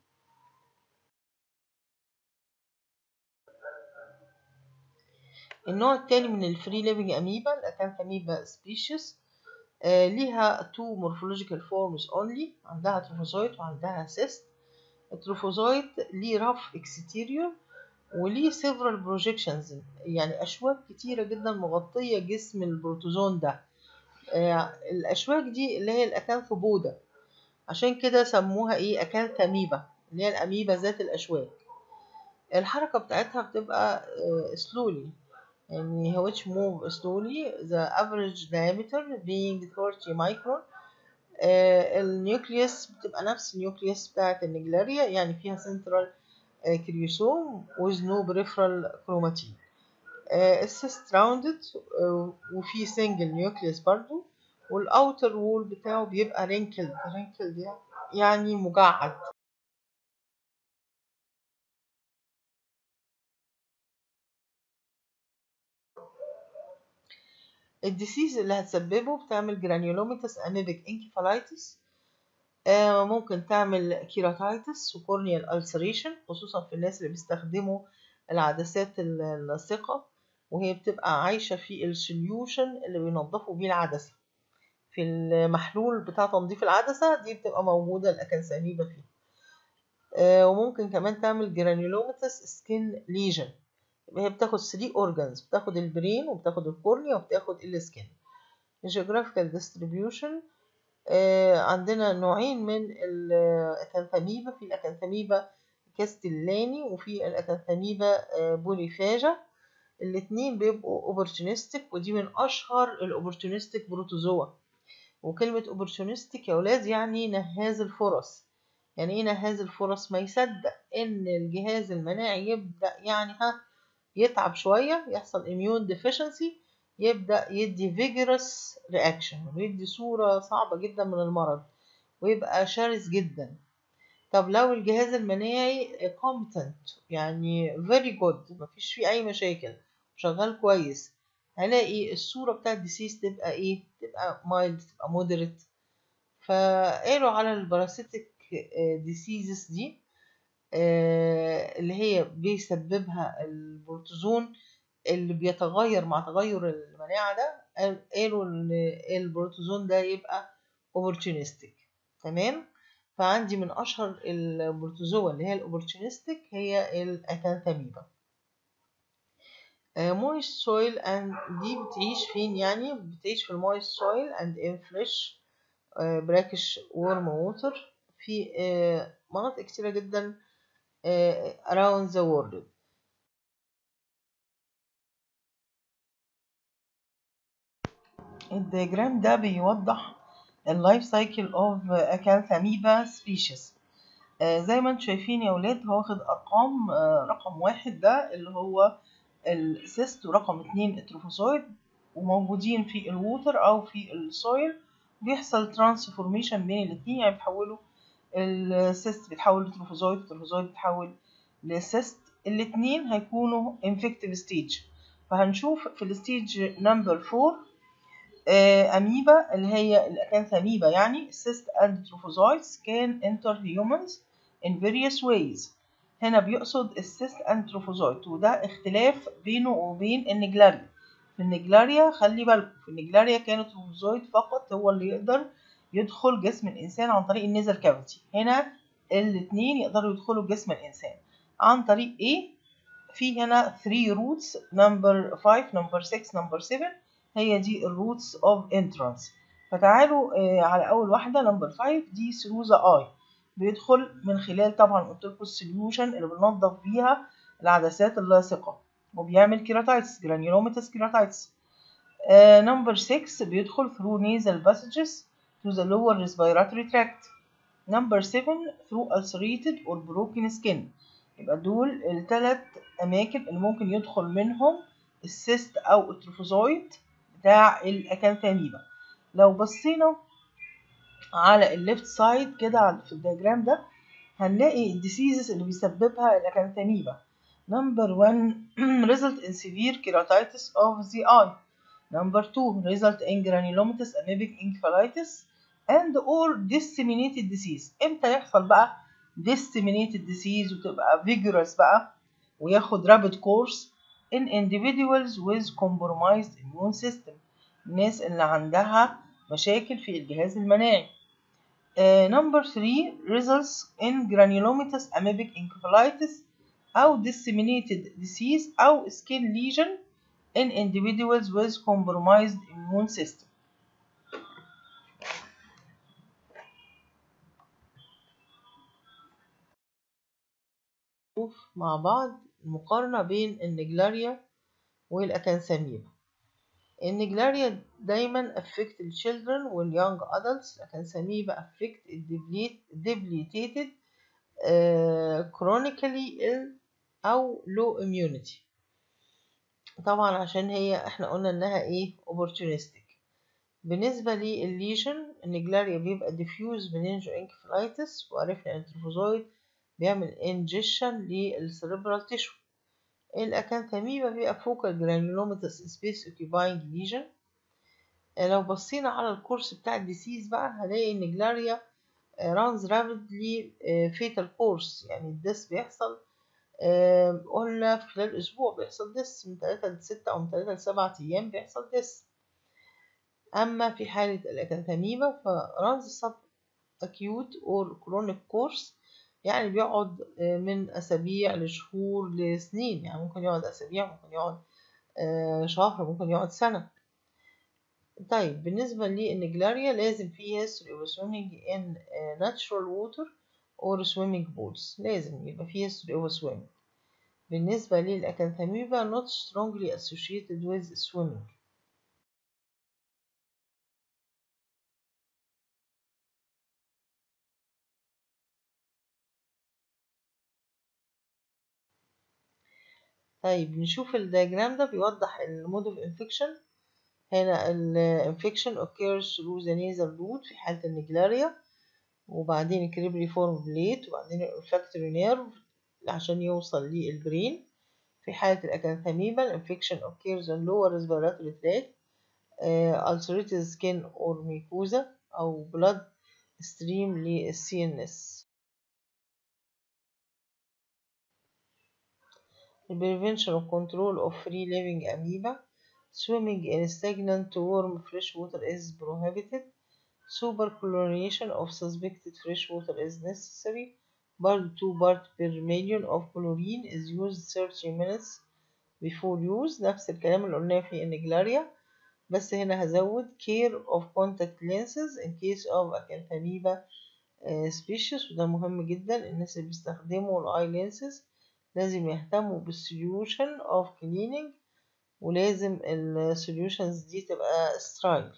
النوع التاني من الفري ليفنج اميبا الاكانثاميبا سبيشيز آه ليها two morphological forms only عندها تروفوزويت وعندها cyst التروفوزويت ليه rough exterior وليه several projections يعني أشواك كتيرة جدا مغطية جسم البروتوزون ده آه الأشواك دي اللي هي الأكانثوبودا عشان كده سموها إيه أكانثاميبا اللي هي الأميبا ذات الأشواك الحركة بتاعتها بتبقى آه slowly يعني which move slowly the average diameter being 30 micron آه النيوكليوس بتبقى نفس النيوكليوس بتاعت النجلاريا يعني فيها central آه كريوسوم with no peripheral chromatin آه السيست راوندد وفي single nucleus برضو والاوتر وول بتاعه بيبقى wrinkled wrinkled يعني مجعد الديسيز اللي هتسببه بتعمل جرانيولوميتاس اميبك انكفالايتس آه ممكن تعمل كيراتايتس وكورنيال ألسريشن خصوصا في الناس اللي بيستخدموا العدسات اللاصقة وهي بتبقى عايشة في السوليوشن اللي بينضفوا بيه العدسة في المحلول بتاع تنظيف العدسة دي بتبقى موجودة الأكنساميبا فيه آه وممكن كمان تعمل جرانيولوميتاس سكين ليجن هي بتاخد 3 اورجانز بتاخد البرين وبتاخد الكورنيا وبتاخد السكين الجيوغرافيكال ديستريبيوشن آه عندنا نوعين من الاكانثاميبا في الاكانثاميبا كاستلاني وفي الاكانثاميبا آه بوليفاجا الاتنين بيبقوا اوبورتونستيك ودي من اشهر الاوبورتونستيك بروتوزوا وكلمة اوبورتونستيك يا ولاد يعني نهاز الفرص يعني ايه نهاز الفرص ما يصدق ان الجهاز المناعي يبدأ يعني ها يتعب شوية يحصل immune deficiency يبدأ يدي vigorous reaction ويدي صورة صعبة جدا من المرض ويبقى شرس جدا طب لو الجهاز المناعي competent يعني very good مفيش فيه أي مشاكل شغال كويس هلاقي الصورة بتاع الديسيس تبقى ايه تبقى mild تبقى moderate فقالوا على الباراسيتك diseases دي اللي هي بيسببها البروتوزون اللي بيتغير مع تغير المناعة ده قالوا ان البروتوزون ده يبقى opportunistic تمام فعندي من اشهر البروتوزوا اللي هي الاوبورتونستيك هي الاكانثاميبا مويست سويل اند دي بتعيش فين يعني بتعيش في المويست سويل اند ان فريش براكش وورم ووتر في مناطق كتيرة جدا around the world الدياجرام ده بيوضح اللايف سايكل اوف اكانثاميبا سبيشيز زي ما انتم شايفين يا ولاد هو واخد ارقام آه رقم واحد ده اللي هو السيست ورقم اتنين التروفوسويد وموجودين في الووتر او في السويل بيحصل ترانسفورميشن بين الاتنين يعني بيتحولوا السيست بيتحول لتروفوزويد التروفوزويد بيتحول لسيست الاتنين هيكونوا infective stage فهنشوف في الستيج نمبر 4 أميبا اللي هي الأكانثاميبا يعني cyst and trophozoites can enter humans in various ways هنا بيقصد السيست and trophozoite وده اختلاف بينه وبين النجلاريا في النجلاريا خلي بالكم في النجلاريا كان التروفوزويت فقط هو اللي يقدر يدخل جسم الإنسان عن طريق النيزل كافيتي هنا الاتنين يقدروا يدخلوا جسم الإنسان عن طريق إيه؟ في هنا 3 روتس نمبر 5 نمبر 6 نمبر 7 هي دي الروتس اوف انترانس فتعالوا آه على اول واحده نمبر 5 دي ثرو ذا اي بيدخل من خلال طبعا قلت لكم السوليوشن اللي بننضف بيها العدسات اللاصقه وبيعمل كيراتايتس جرانيولوميتس كيراتايتس نمبر 6 بيدخل through nasal passages to the lower respiratory tract number 7 through ulcerated or broken skin يبقى دول الثلاث اماكن اللي ممكن يدخل منهم السيست او التروفوزويد بتاع الاكانثاميبا لو بصينا على الليفت سايد كده في الدياجرام ده هنلاقي الديسيزز اللي بيسببها الاكانثاميبا number 1 result in severe keratitis of the eye number 2 result in granulomatous amoebic encephalitis and or disseminated disease امتى يحصل بقى disseminated disease وتبقى vigorous بقى وياخد rapid course in individuals with compromised immune system الناس اللي عندها مشاكل في الجهاز المناعي نمبر 3 results in granulomatous amoebic encephalitis أو disseminated disease أو skin lesion in individuals with compromised immune system نشوف مع بعض المقارنة بين النجلاريا والأكانثاميبا النجلاريا دايما affect the children وال young adults الأكانثاميبا affect the debilitated uh, chronically ill أو low immunity طبعا عشان هي احنا قلنا انها ايه opportunistic بالنسبة للليجن النجلاريا بيبقى diffuse meningoencephalitis وعرفنا ان التروفوزويد بيعمل ingestion للسيربرال تيشو الأكانثاميبا بيبقى focal granulomatous space occupying lesion لو بصينا على الكورس بتاع الديسيز بقى هنلاقي ان النجلاريا runs rapidly fatal course يعني الدس بيحصل قلنا في خلال أسبوع بيحصل دس من تلاتة لستة أو من تلاتة لسبعة أيام بيحصل دس أما في حالة الأكانثاميبا فرانز سب أكيوت أور كرونيك كورس يعني بيقعد من أسابيع لشهور لسنين يعني ممكن يقعد أسابيع ممكن يقعد شهر ممكن يقعد سنة طيب بالنسبة للنجلاريا لازم فيه history of swimming in natural water or swimming pools لازم يبقى فيه history of swimming بالنسبة للأكانثاميبا not strongly associated with swimming طيب نشوف الدياجرام ده بيوضح المود اوف انفكشن هنا الانفكشن occurs through the nasal route في حالة النجلاريا وبعدين الكريبريفورم بليت وبعدين الفاكتوري نيرف عشان يوصل للبرين في حالة الأكانثاميبا الانفكشن occurs on lower respiratory tract uh, ulcerated skin or mucosa أو blood stream للسي ان اس prevention of control of free living amoeba swimming in stagnant warm fresh water is prohibited superchlorination of suspected fresh water is necessary part 2 part per million of chlorine is used 30 minutes before use نفس الكلام اللي قلناه في النجلاريا بس هنا هزود care of contact lenses in case of acanthamoeba species وده مهم جدا الناس اللي بيستخدموا الاي lenses لازم يهتموا بالسوليوشن of cleaning ولازم السوليوشنز دي تبقى sterile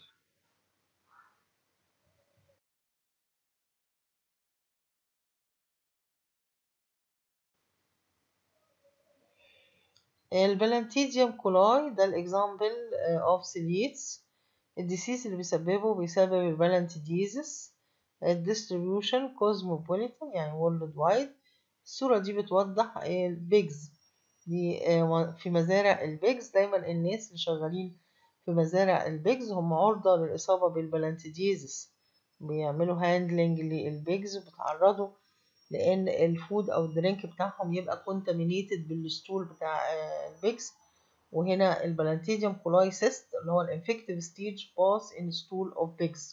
البلانتيديوم كولاي ده الاكزامبل اوف سيليتس الديسيس اللي بيسببه بيسبب البلانتيديزس الديستريبيوشن كوزموبوليتان يعني وورلد وايد الصورة دي بتوضح البيجز دي في مزارع البيجز دايما الناس اللي شغالين في مزارع البيجز هم عرضة للإصابة بالبلانتيديزس بيعملوا هاندلنج للبيجز وبيتعرضوا لان الفود او الدرينك بتاعهم يبقى كونتامينيتد بالستول بتاع البيكس وهنا البلانتيديوم كولاي سيست اللي هو الانفكتيف ستيج باس ان ستول اوف بيكس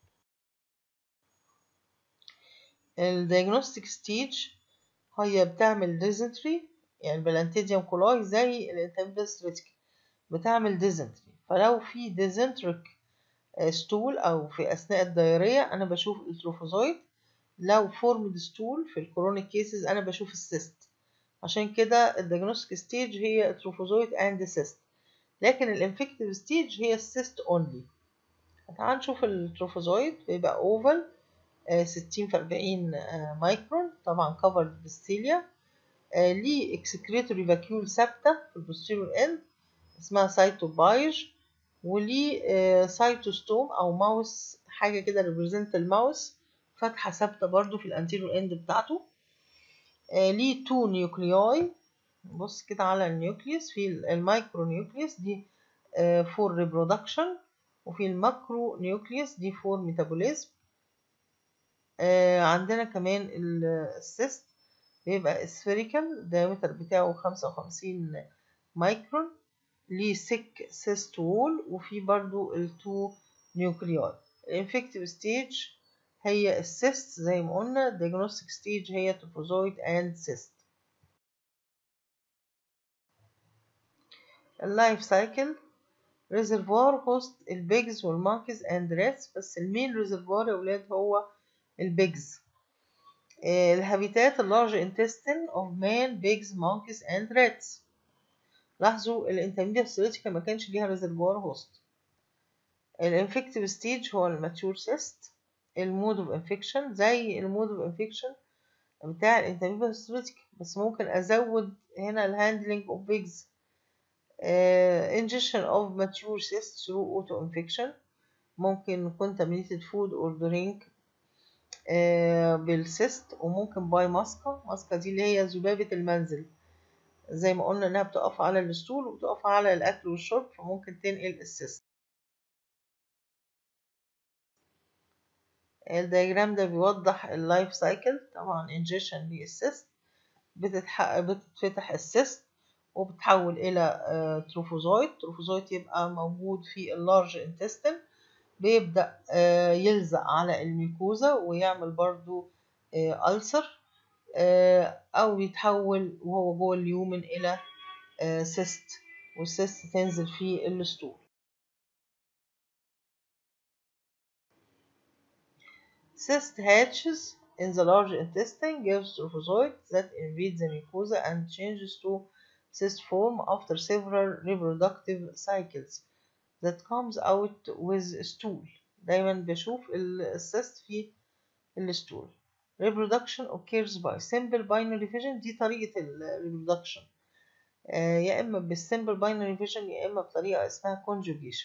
الديagnostic ستيج هي بتعمل ديزنتري يعني البلانتيديوم كولاي زي الانتمبس ريتك بتعمل ديزنتري فلو في ديزنتريك ستول او في اثناء الدايريه انا بشوف التروفوزويد لو فورمد ستول في الكورونيك كيسز انا بشوف السيست عشان كده الديagnostic ستيج هي التروفوزويد اند سيست لكن الانفكتيف ستيج هي السيست اونلي تعال نشوف التروفوزويد بيبقى اوفال ستين في أربعين مايكرون طبعا كفرد بالسيليا ليه اكسكريتوري فاكيول ثابتة في البوستيريور اند اسمها سايتوبايج وليه سايتوستوم او ماوس حاجة كده ريبريزنت الماوس فتحة ثابتة برضو في الانتيريور اند بتاعته آه ليه تو نيوكلياي بص كده على النيوكليوس في المايكرو نيوكليوس دي فور ريبرودكشن وفي الماكرو نيوكليوس دي فور ميتابوليزم آه عندنا كمان السيست بيبقى سفيريكال الدايمتر بتاعه خمسة وخمسين مايكرون ليه سيك سيست وول وفي برضو التو نيوكلياي الانفكتيف ستيج هي السيست زي ما قلنا الديagnostic ستيج هي تروفوزويد اند سيست اللايف سايكل ريزرفوار هوست البيجز والمونكيز اند راتس بس المين ريزرفوار يا ولاد هو البيجز الهابيتات اللارج انتستين اوف مان بيجز مونكيز اند راتس لاحظوا الانترميديت سيريتيكا ما كانش ليها ريزرفوار هوست الانفكتيف ستيج هو الماتيور سيست المود اوف انفكشن زي المود اوف انفكشن بتاع الانترميديت سيريتيكا بس ممكن ازود هنا الهاندلنج اوف بيجز ingestion of mature cysts through auto-infection ممكن contaminated food or drink uh, بالسيست وممكن باي ماسكة ماسكة دي اللي هي ذبابة المنزل زي ما قلنا انها بتقف على الستول وبتقف على الاكل والشرب فممكن تنقل السيست الدياجرام ده بيوضح اللايف سايكل طبعا ingestion للسيست بتتح... بتتفتح السيست وبتحول إلى تروفوزويد تروفوزويد يبقى موجود في اللارج انتستين بيبدأ يلزق على الميكوزا ويعمل برضو ألسر أو يتحول وهو جوه اليومن إلى سيست والسيست تنزل في الستول cyst hatches in the large intestine gives trophozoid that invade the mucosa and changes to cyst form after several reproductive cycles that comes out with stool دايما بشوف السيست في الستول reproduction occurs by simple binary fission دي طريقة ال reproduction آه يا إما بالsimple binary fission يا إما بطريقة اسمها conjugation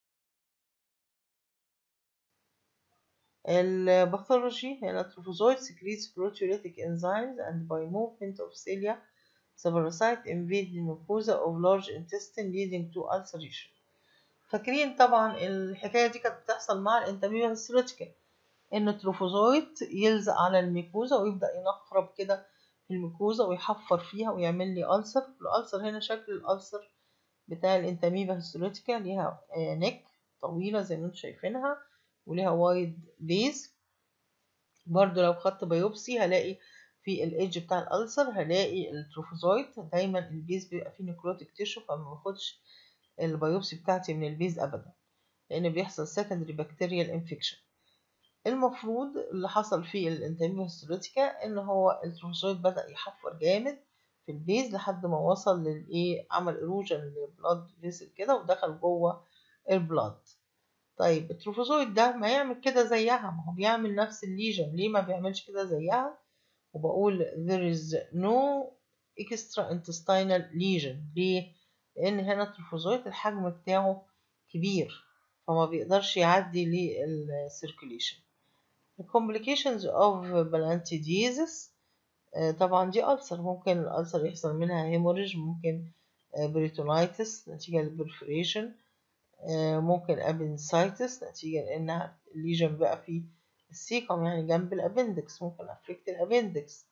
الباثولوجي هنا trophozoid secretes proteolytic enzymes and by movement of cilia the parasite invade the mucosa of large intestine leading to ulceration فاكرين طبعا الحكاية دي كانت بتحصل مع الانتاميبا هيستروتيكا ان التروفوزويد يلزق على الميكوزا ويبدأ ينخرب كده في الميكوزا ويحفر فيها ويعمل لي ألسر الألسر هنا شكل الألسر بتاع الانتاميبا هيستروتيكا ليها نك طويلة زي ما انتم شايفينها وليها وايد بيز برضو لو خدت بايوبسي هلاقي في الايدج بتاع الألسر هلاقي التروفوزويد دايما البيز بيبقى فيه نيكروتيك تيشو فما باخدش البيوبسي بتاعتي من البيز ابدا لان بيحصل secondary bacterial infection المفروض اللي حصل في الانتاميبا هيستروتيكا ان هو التروفوزويد بدأ يحفر جامد في البيز لحد ما وصل للايه عمل ايروجن للبلاد فيسل كده ودخل جوه البلاد طيب التروفوزويد ده ما يعمل كده زيها ما هو بيعمل نفس الليجن ليه ما بيعملش كده زيها وبقول there is no extra intestinal lesion ليه لان هنا التروفوزويد الحجم بتاعه كبير فما بيقدرش يعدي للسيركوليشن complications of blantidiasis طبعا دي ألسر ممكن الألسر يحصل منها هيموريج ممكن بريتونايتس نتيجة للبرفوريشن ممكن ابنسايتس نتيجة لأنها الليجن بقى في السيكم يعني جنب الابندكس ممكن افكت الابندكس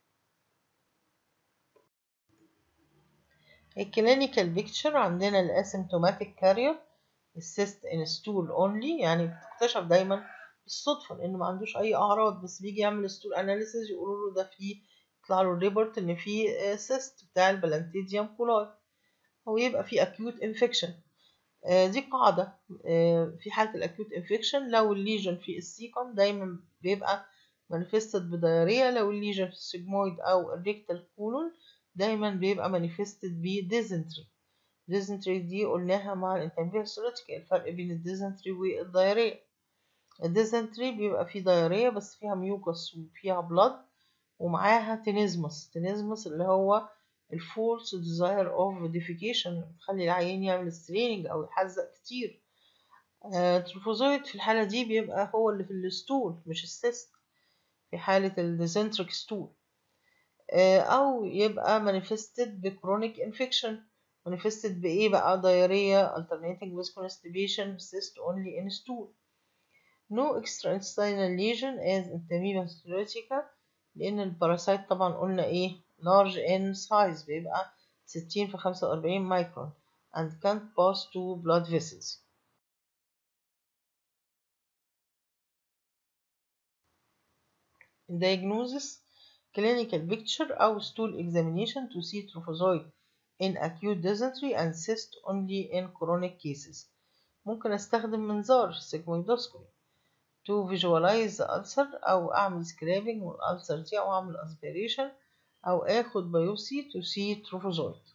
الكلينيكال بيكتشر عندنا الاسيمتوماتيك كارير السيست ان ستول اونلي يعني بتكتشف دايما بالصدفه لانه ما عندوش اي اعراض بس بيجي يعمل ستول اناليسيز يقولوا له ده فيه يطلع له ريبورت ان فيه سيست بتاع البلانتيديوم كولاي او يبقى فيه اكيوت انفكشن دي قاعده في حاله الاكيوت انفكشن لو الليجن في السيكم دايما بيبقى مانيفستد بدايريا لو الليجن في السيجمويد او الريكتال كولون دايما بيبقى مانيفستد بديزنتري ديزنتري دي قلناها مع الانتامبيا هيستولوجيكا الفرق بين الديزنتري والدايريا الديزنتري بيبقى فيه دايريا بس فيها ميوكس وفيها بلاد ومعاها تينيزمس تينيزمس اللي هو الفولس ديزاير اوف ديفيكيشن بتخلي العيان يعمل ستريننج او يحزق كتير التروفوزويد في الحالة دي بيبقى هو اللي في الستول مش السيست في حالة الديزنتريك ستول أو يبقى manifested بكرونيك انفكشن manifested بإيه بقى diarrhea alternating with constipation cyst only in stool no extraintestinal lesion as Entamoeba histolytica لأن الباراسايت طبعا قلنا إيه large in size بيبقى 60 في 45 مايكرون and can't pass to blood vessels diagnosis clinical picture أو stool examination to see trophozoid in acute dysentery and cyst only in chronic cases ممكن أستخدم منظار sigmoidoscopy to visualize the ulcer أو أعمل scraping والألسر دي أو أعمل aspiration أو آخد biopsy to see trophozoid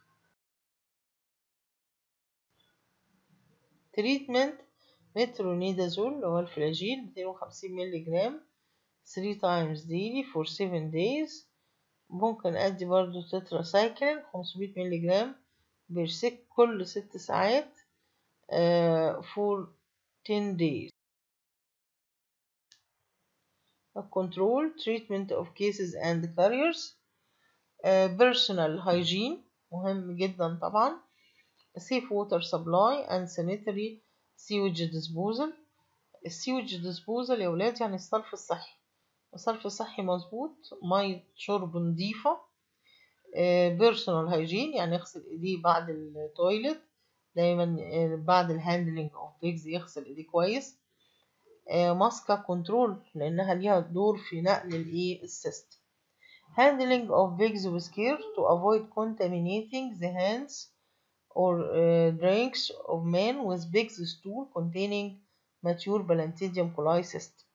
treatment مترونيدازول اللي هو الفلاجيل 250 مللي جرام 3 times daily for 7 days ممكن أدي برضو تتراسايكلين 500 مللي جرام بيرسك كل 6 ساعات uh, for 10 days control treatment of cases and carriers uh, personal hygiene مهم جدا طبعا safe water supply and sanitary sewage disposal السيوج disposal يا ولاد يعني الصرف الصحي الصرف الصحي مظبوط مية شرب نظيفة بيرسونال هايجين يعني يغسل ايديه بعد التويلت دايما بعد الهاندلنج اوف بيجز يغسل ايديه كويس ماسكة كنترول لانها ليها دور في نقل الايه السيست handling of pigs with care to avoid contaminating the hands or uh, drinks of men with pigs stool containing mature Balantidium coli cyst